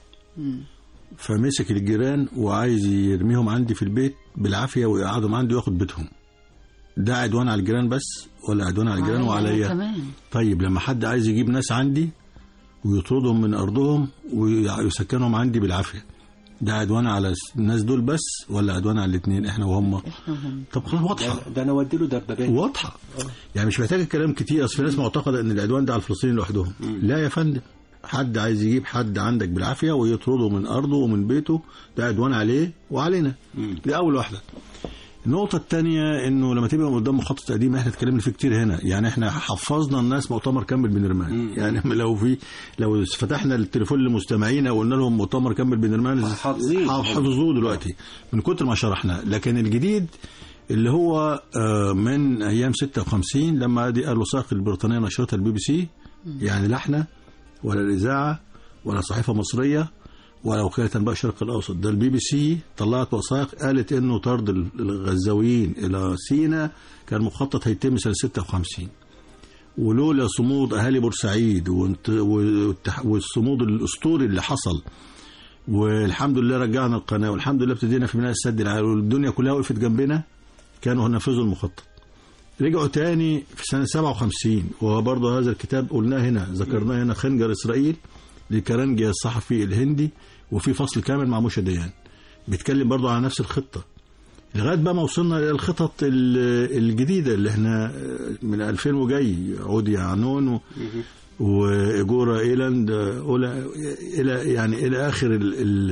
فمسك الجيران وعايز يرميهم عندي في البيت بالعافيه ويقعدهم عندي وياخد بيتهم ده عدوان على الجيران بس ولا عدوان على الجيران وعليا كمان طيب لما حد عايز يجيب ناس عندي ويطردهم من ارضهم ويسكنهم عندي بالعافيه ده عدوان على الناس دول بس ولا عدوان على الاثنين احنا وهم احنا وهم طب خلاص واضحه ده, ده انا اودي له دبابات واضحه يعني مش محتاج كلام كتير اصل في ناس معتقده ان العدوان ده على الفلسطينيين لوحدهم لا يا فندم حد عايز يجيب حد عندك بالعافيه ويطرده من ارضه ومن بيته ده عدوان عليه وعلينا دي اول واحده النقطة الثانية انه لما تبقى قدام مخطط قديم احنا اتكلمنا فيه كتير هنا يعني احنا حفظنا الناس مؤتمر كمل بن رمان يعني لو في لو فتحنا التليفون لمستمعينا وقلنا لهم مؤتمر كمل بن رمان حافظين. حافظوه دلوقتي من كتر ما شرحنا لكن الجديد اللي هو آه، من ايام 56 لما دي الوثائق البريطانيه نشرتها البي بي سي يعني لا احنا ولا الاذاعه ولا صحيفه مصريه ولا وكاله انباء الشرق الاوسط ده البي بي سي طلعت وثائق قالت انه طرد الغزاويين الى سيناء كان مخطط هيتم سنه 56 ولولا صمود اهالي بورسعيد وانت- والتح- والصمود الاسطوري اللي حصل والحمد لله رجعنا القناه والحمد لله ابتدينا في بناء السد العالي والدنيا كلها وقفت جنبنا كانوا نفذوا المخطط رجعوا تاني في سنة 57 وبرضه هذا الكتاب قلناه هنا ذكرناه هنا خنجر إسرائيل لكرنجي الصحفي الهندي وفي فصل كامل مع موشا ديان بيتكلم برضه على نفس الخطة لغاية بقى ما وصلنا إلى الخطط ال- الجديدة اللي احنا من 2000 وجاي عودي عنون و وإيجورا إيلاند أولى إلى يعني إلى آخر ال ال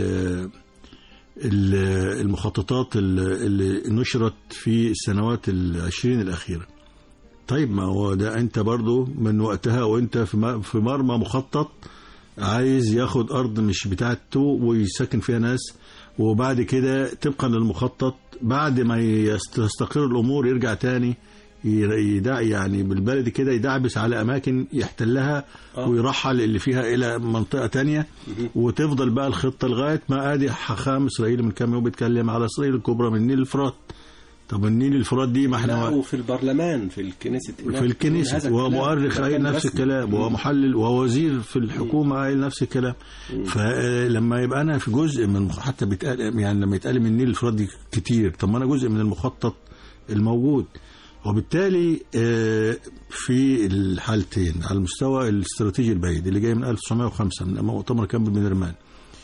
ال- المخططات ال- اللي نشرت في السنوات العشرين الأخيرة طيب ما هو ده أنت برضو من وقتها وأنت في م- في مرمى مخطط عايز ياخد أرض مش بتاعته ويسكن فيها ناس وبعد كده طبقا للمخطط بعد ما يست- تستقر الأمور يرجع تاني ي- يدع يعني بالبلد كده يدعبس على أماكن يحتلها ويرحل اللي فيها إلى منطقة تانية وتفضل بقى الخطة لغاية ما آدي حخام إسرائيل من كام يوم بيتكلم على إسرائيل الكبرى من النيل الفرات طب النيل الفرات دي ما لا احنا وفي البرلمان في الكنيسة في الكنيسة ومؤرخ قايل نفس الكلام ومحلل ووزير في الحكومة قايل نفس الكلام فلما يبقى أنا في جزء من حتى بيتقال يعني لما يتقال من النيل الفرات دي كتير طب ما أنا جزء من المخطط الموجود وبالتالي آه، في الحالتين على المستوى الاستراتيجي البعيد اللي جاي من 1905 من مؤتمر كامب بن رمان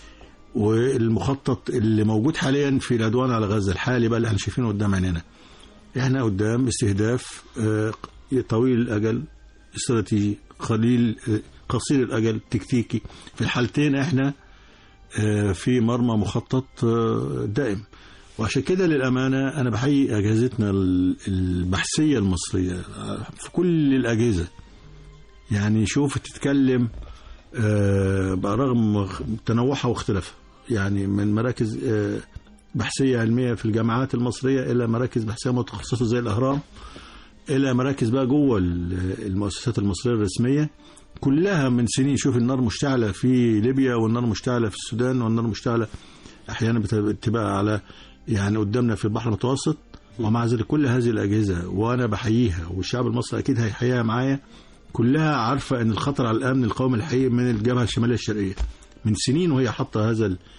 والمخطط اللي موجود حاليا في العدوان على غزه الحالي بقى اللي احنا شايفينه قدام عينينا احنا قدام استهداف آه، طويل الاجل استراتيجي قليل آه، قصير الاجل تكتيكي في الحالتين احنا آه، في مرمى مخطط آه، دائم وعشان كده للامانه انا بحيي اجهزتنا ال- البحثيه المصريه آه، في كل الاجهزه يعني شوف تتكلم آه، برغم تنوعها واختلافها يعني من مراكز آه، بحثيه علميه في الجامعات المصريه الى مراكز بحثيه متخصصه زي الاهرام الى مراكز بقى جوه ال- المؤسسات المصريه الرسميه كلها من سنين شوف النار مشتعله في ليبيا والنار مشتعله في السودان والنار مشتعله احيانا بت- بتبقى على يعني قدامنا في البحر المتوسط ومع ذلك كل هذه الاجهزه وانا بحييها والشعب المصري اكيد هيحييها معايا كلها عارفه ان الخطر على الامن القومي الحقيقي من الجبهه الشماليه الشرقيه من سنين وهي حاطه هذا ال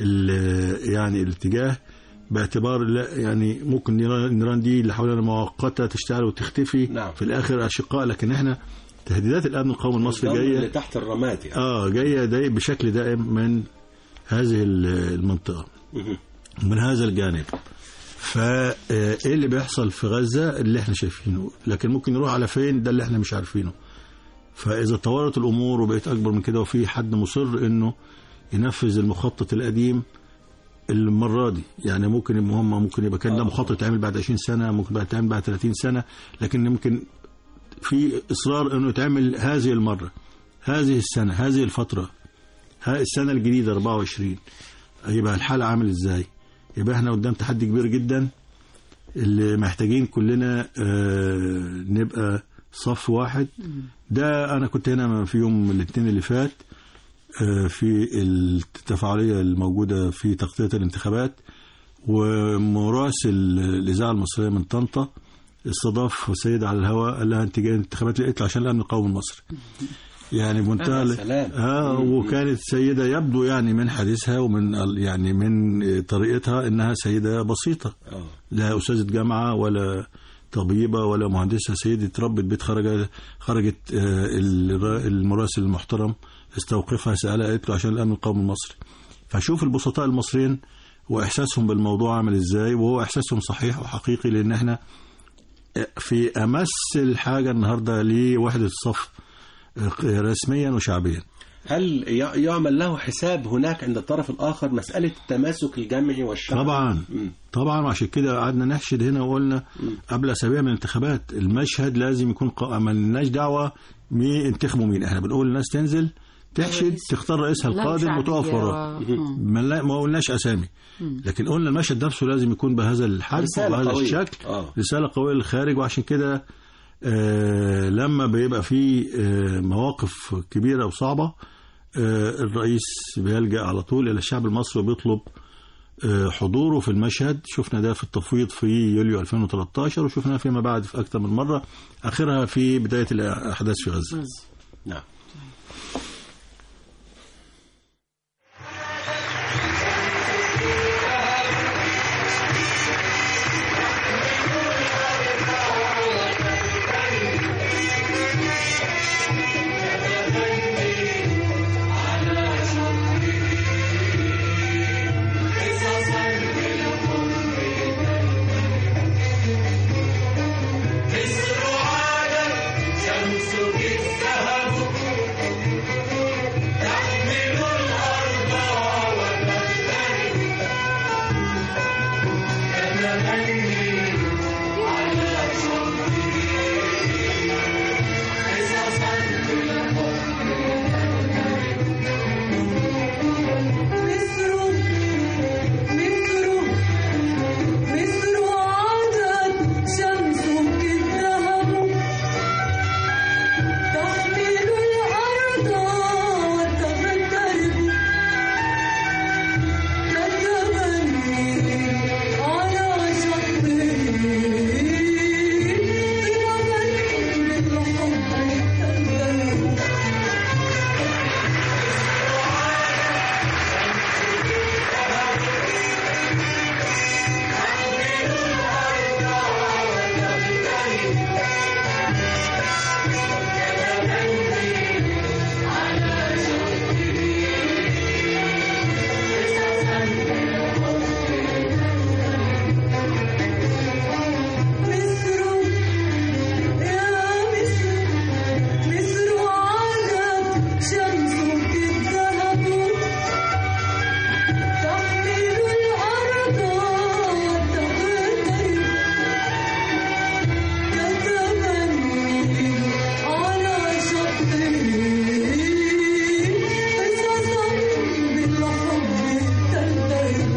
ال يعني الاتجاه باعتبار لا يعني ممكن نيران النيران دي اللي حوالينا مؤقته تشتغل وتختفي نعم. في الاخر اشقاء لكن احنا تهديدات الامن القومي المصري الدولة جايه اللي تحت الرماد يعني اه جايه داي بشكل دائم من هذه ال- المنطقه مهم. من هذا الجانب فايه اللي بيحصل في غزه اللي احنا شايفينه لكن ممكن يروح على فين ده اللي احنا مش عارفينه فاذا طورت الامور وبقت اكبر من كده وفي حد مصر انه ينفذ المخطط القديم المره دي يعني ممكن يبقى هم ممكن يبقى كان ده آه. مخطط يتعمل بعد 20 سنه ممكن بقى يتعمل بعد 30 سنه لكن ممكن في اصرار انه يتعمل هذه المره هذه السنه هذه الفتره ها السنه الجديده 24 يبقى الحال عامل ازاي يبقى احنا قدام تحدي كبير جدا اللي محتاجين كلنا آه، نبقى صف واحد ده انا كنت هنا في يوم الاثنين اللي فات آه، في التفاعليه الموجوده في تغطيه الانتخابات ومراسل الاذاعه المصريه من طنطا استضاف سيدة على الهواء قال لها انت جايه انتخابات لقيت عشان الامن القومي المصري يعني بمنتهى يا سلام. اه وكانت سيده يبدو يعني من حديثها ومن ال- يعني من طريقتها انها سيده بسيطه آه. لا استاذه جامعه ولا طبيبه ولا مهندسه سيده ربة بيت خرج خرجت آه، الر- المراسل المحترم استوقفها سالها قالت له عشان الامن القومي المصري فشوف البسطاء المصريين واحساسهم بالموضوع عامل ازاي وهو احساسهم صحيح وحقيقي لان احنا في امس الحاجه النهارده لوحده الصف رسميا وشعبيا هل ي- يعمل له حساب هناك عند الطرف الآخر مسألة التماسك الجمعي والشعبي طبعا مم. طبعا وعشان كده قعدنا نحشد هنا وقلنا قبل اسابيع من الانتخابات المشهد لازم يكون قا... ما لناش دعوه مين انتخبوا مين احنا بنقول الناس تنزل تحشد الرئيس. تختار رئيسها لا القادم شعبية وتقف وراه و- آه. ما, لا ما قلناش اسامي لكن قلنا المشهد نفسه لازم يكون بهذا الحجم رسالة وبهذا قوية. الشكل آه. رساله قويه للخارج وعشان كده آه لما بيبقى في آه مواقف كبيره وصعبه آه الرئيس بيلجا على طول الى الشعب المصري وبيطلب آه، حضوره في المشهد شفنا ده في التفويض في يوليو 2013 وشفناه فيما بعد في أكثر من مرة آخرها في بداية الأحداث في غزة نعم مصر مصر مصر عادت شمسك الذهب تحمل الأرض وتغترب كالتبني على شطه طبقا بالحب تنتهب مصر يا مصر مصر عادت شمسك الذهب تحمل الأرض وتغترب كتمني على شطه قصصا بالحب تنتهي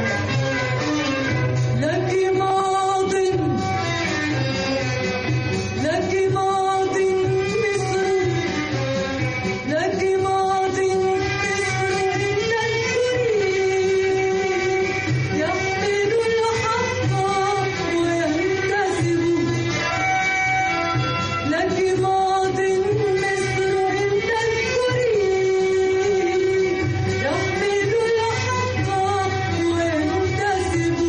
لك ماض لك ماض مصر لك ماض مصر من الكريم يحمل الحق وينتسب لك ماض مصر من الكريم يحمل الحق وينتسب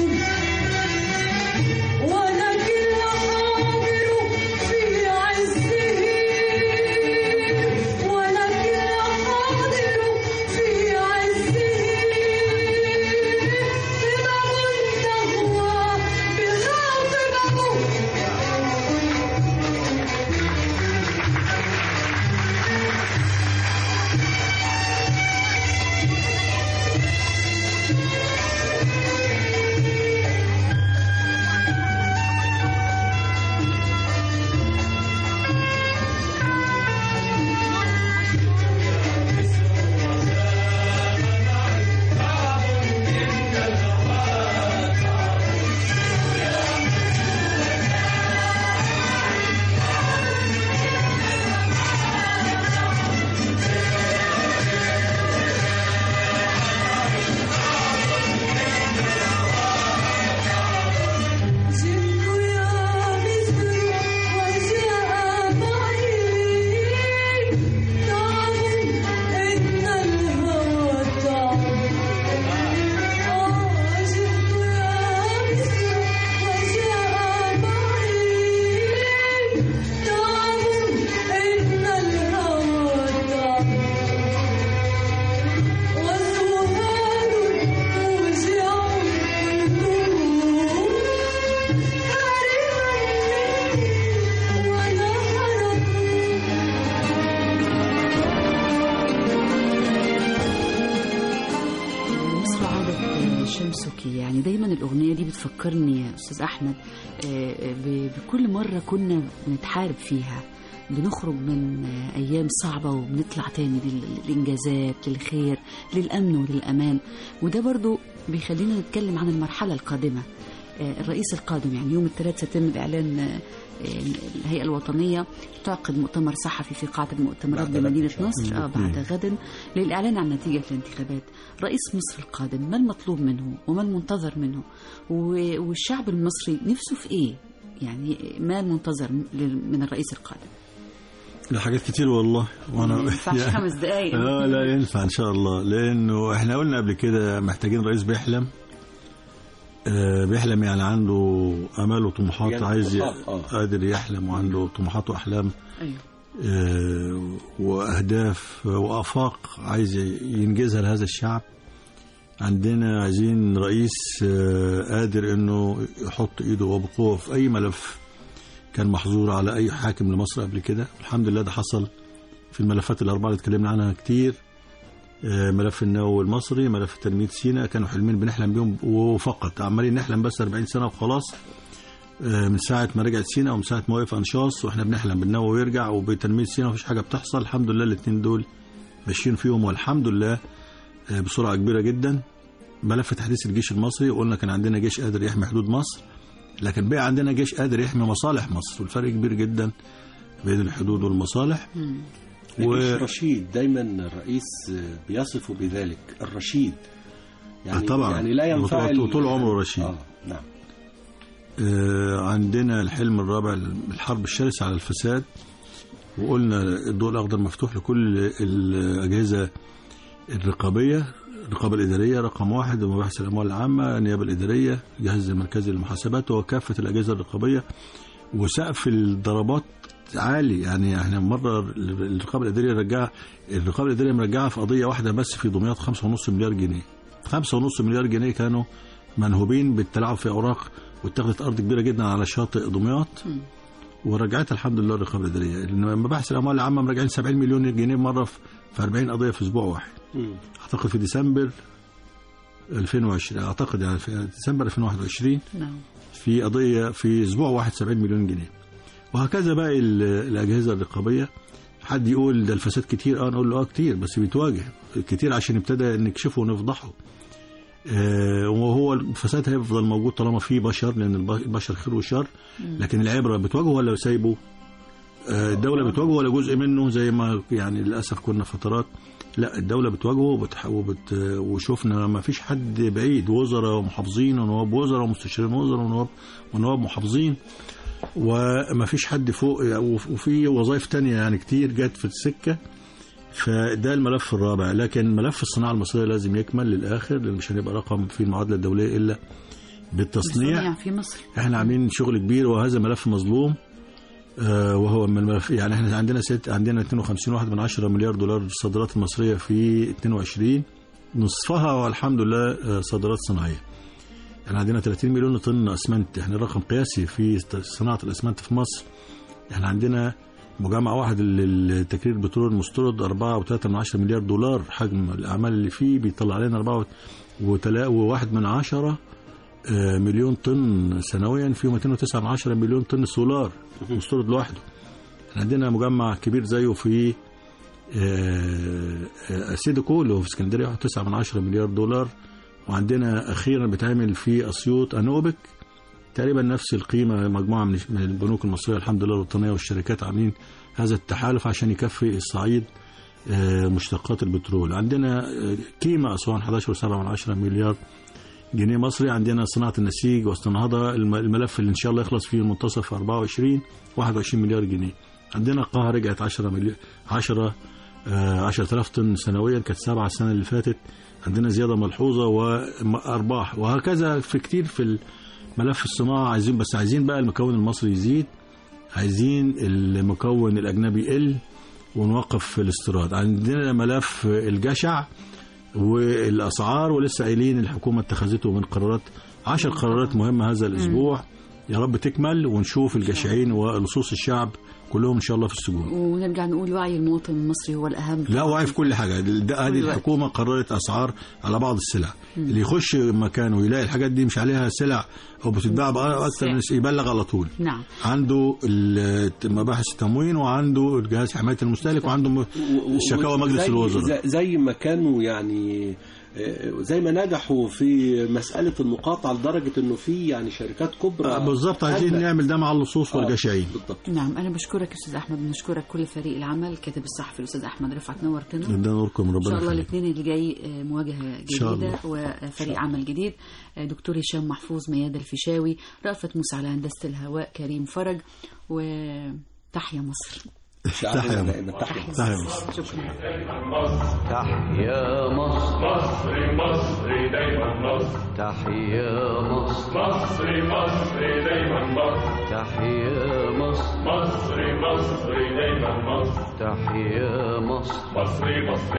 ولكن الحاضر في عزه ولكن الحاضر في عزه قمم تهوى بها قمم الكويتية يعني دايما الأغنية دي بتفكرني يا أستاذ أحمد آه، آه، ب- بكل مرة كنا بنتحارب فيها بنخرج من آه، أيام صعبة وبنطلع تاني لل- للإنجازات للخير للأمن وللأمان وده برضو بيخلينا نتكلم عن المرحلة القادمة آه، الرئيس القادم يعني يوم الثلاث سيتم الإعلان آه، آه، الهيئة الوطنية تعقد مؤتمر صحفي في قاعة المؤتمرات بعد غد إن بمدينة شاء الله. نصر آه بعد غد للإعلان عن نتيجة الانتخابات رئيس مصر القادم ما المطلوب منه وما المنتظر منه و- والشعب المصري نفسه في إيه يعني ما المنتظر لل- من الرئيس القادم لا حاجات كتير والله وانا ما ينفعش خمس دقايق اه لا ينفع ان شاء الله لانه احنا قلنا قبل كده محتاجين رئيس بيحلم آه بيحلم يعني عنده امال وطموحات يعني عايز ي- طموحات، آه. قادر يحلم وعنده طموحات واحلام أيوه آه واهداف وافاق عايز ينجزها لهذا الشعب عندنا عايزين رئيس آه قادر انه يحط ايده وبقوه في اي ملف كان محظور على اي حاكم لمصر قبل كده الحمد لله ده حصل في الملفات الاربعه اللي اتكلمنا عنها كتير آه، ملف النووي المصري ملف تنمية سيناء كانوا حلمين بنحلم بيهم وفقط عمالين نحلم بس 40 سنة وخلاص آه، من ساعة ما رجعت سيناء ومن ساعة ما وقف أنشاص واحنا بنحلم بالنووي يرجع وبتنمية سيناء مفيش حاجة بتحصل الحمد لله الاثنين دول ماشيين فيهم والحمد لله آه، بسرعة كبيرة جدا ملف تحديث الجيش المصري وقلنا كان عندنا جيش قادر يحمي حدود مصر لكن بقى عندنا جيش قادر يحمي مصالح مصر والفرق كبير جدا بين الحدود والمصالح و- جيش رشيد دايما الرئيس بيصف بذلك الرشيد يعني آه طبعاً. يعني لا ينفعل وطول- وطول عمره رشيد. آه نعم آه، عندنا الحلم الرابع الحرب الشرسة على الفساد وقلنا الضوء الأخضر مفتوح لكل الأجهزة الرقابية الرقابة الإدارية رقم واحد ومباحث الأموال العامة النيابة الإدارية الجهاز المركزي للمحاسبات وكافة الأجهزة الرقابية وسقف الضربات عالي يعني احنا مرة الرقابة الإدارية رجع الرقابة الإدارية مرجعة في قضية واحدة بس في دمياط 5.5 مليار جنيه 5.5 مليار جنيه كانوا منهوبين بالتلاعب في أوراق واتخذت أرض كبيرة جدا على شاطئ دمياط ورجعت الحمد لله الرقابة الإدارية لأن مباحث الأموال العامة مرجعين 70 مليون جنيه مرة في في 40 قضية في أسبوع واحد مم. أعتقد في ديسمبر 2020 أعتقد يعني في ديسمبر 2021 نعم في قضية في أسبوع واحد 70 مليون جنيه وهكذا باقي ال- الأجهزة الرقابية حد يقول ده الفساد كتير اه نقول له اه كتير بس بيتواجه كتير عشان ابتدى نكشفه ونفضحه آه وهو الفساد هيفضل موجود طالما في بشر لان الب- البشر خير وشر لكن العبره بتواجهه ولا سايبه آه الدوله بتواجهه ولا جزء منه زي ما يعني للاسف كنا فترات لا الدوله بتواجهه وبتح... وبت... وشفنا ما فيش حد بعيد وزراء ومحافظين ونواب وزراء ومستشارين وزراء ونواب ونواب محافظين وما فيش حد فوق وفي وظائف تانية يعني كتير جت في السكة فده الملف الرابع لكن ملف الصناعة المصرية لازم يكمل للآخر لأن مش هنبقى رقم في المعادلة الدولية إلا بالتصنيع الصنيع في مصر احنا عاملين شغل كبير وهذا ملف مظلوم آه، وهو من الملف يعني احنا عندنا ست عندنا 52 واحد من 10 مليار دولار الصادرات المصريه في 22 نصفها والحمد لله آه، صادرات صناعيه. يعني عندنا 30 مليون طن اسمنت احنا رقم قياسي في صناعه الاسمنت في مصر. احنا عندنا مجمع واحد للتكرير البترول المستورد 4.3 من 10 مليار دولار حجم الاعمال اللي فيه بيطلع علينا 4 وواحد من عشرة آه، مليون طن سنويا فيه 209 من 10 مليون طن سولار مستورد لوحده احنا عندنا مجمع كبير زيه في آه، آه، سيدكو اللي هو في اسكندريه 9 من 10 مليار دولار وعندنا اخيرا بيتعمل في اسيوط انوبك تقريبا نفس القيمه مجموعه من من البنوك المصريه الحمد لله الوطنيه والشركات عاملين هذا التحالف عشان يكفي الصعيد آه، مشتقات البترول عندنا آه، كيما اسوان 11.7 من 10 مليار جنيه مصري عندنا صناعه النسيج واستنهاضها الم- الملف اللي ان شاء الله يخلص فيه المنتصف 24 21 مليار جنيه عندنا القاهره رجعت 10 مليار 10 آه، 10000 طن سنويا كانت سبعة السنه اللي فاتت عندنا زياده ملحوظه وارباح وهكذا في كتير في ملف الصناعه عايزين بس عايزين بقى المكون المصري يزيد عايزين المكون الاجنبي يقل ونوقف في الاستيراد عندنا ملف الجشع والاسعار ولسه قايلين الحكومه اتخذته من قرارات عشر قرارات مهمه هذا الاسبوع يا رب تكمل ونشوف الجشعين ولصوص الشعب كلهم ان شاء الله في السجون ونرجع نقول وعي المواطن المصري هو الأهم لا وعي في كل حاجه ده هذه الوقت. الحكومه قررت اسعار على بعض السلع اللي يخش مكان ويلاقي الحاجات دي مش عليها سلع او بتتباع بأ- اكتر من يبلغ على طول نعم عنده ال- مباحث التموين وعنده جهاز حمايه المستهلك وعنده م- الشكاوى مجلس زي- الوزراء زي- زي ما كانوا يعني آه، زي ما نجحوا في مسألة المقاطعة لدرجة انه في يعني شركات كبرى آه، بالظبط عايزين أدنى. نعمل ده مع اللصوص آه، والجشعين بالضبط نعم أنا بشكرك أستاذ أحمد بنشكرك كل فريق العمل كاتب الصحفي الأستاذ أحمد رفعت نورتنا ده نوركم ان ربنا شاء الله يخليك الاثنين اللي جاي آه، مواجهه شاء جديده الله. وفريق عمل جديد آه، دكتور هشام محفوظ مياد الفيشاوي رأفت موسى على هندسه الهواء كريم فرج وتحيا مصر شعبنا تحيا دائما تحيا تحيا مصر. شكرا تحيا مصر مصري مصري دايما مصر تحيا مصر مصري مصري دايما مصر تحيا مصر مصري مصري دايما مصر تحيا مصر مصري مصري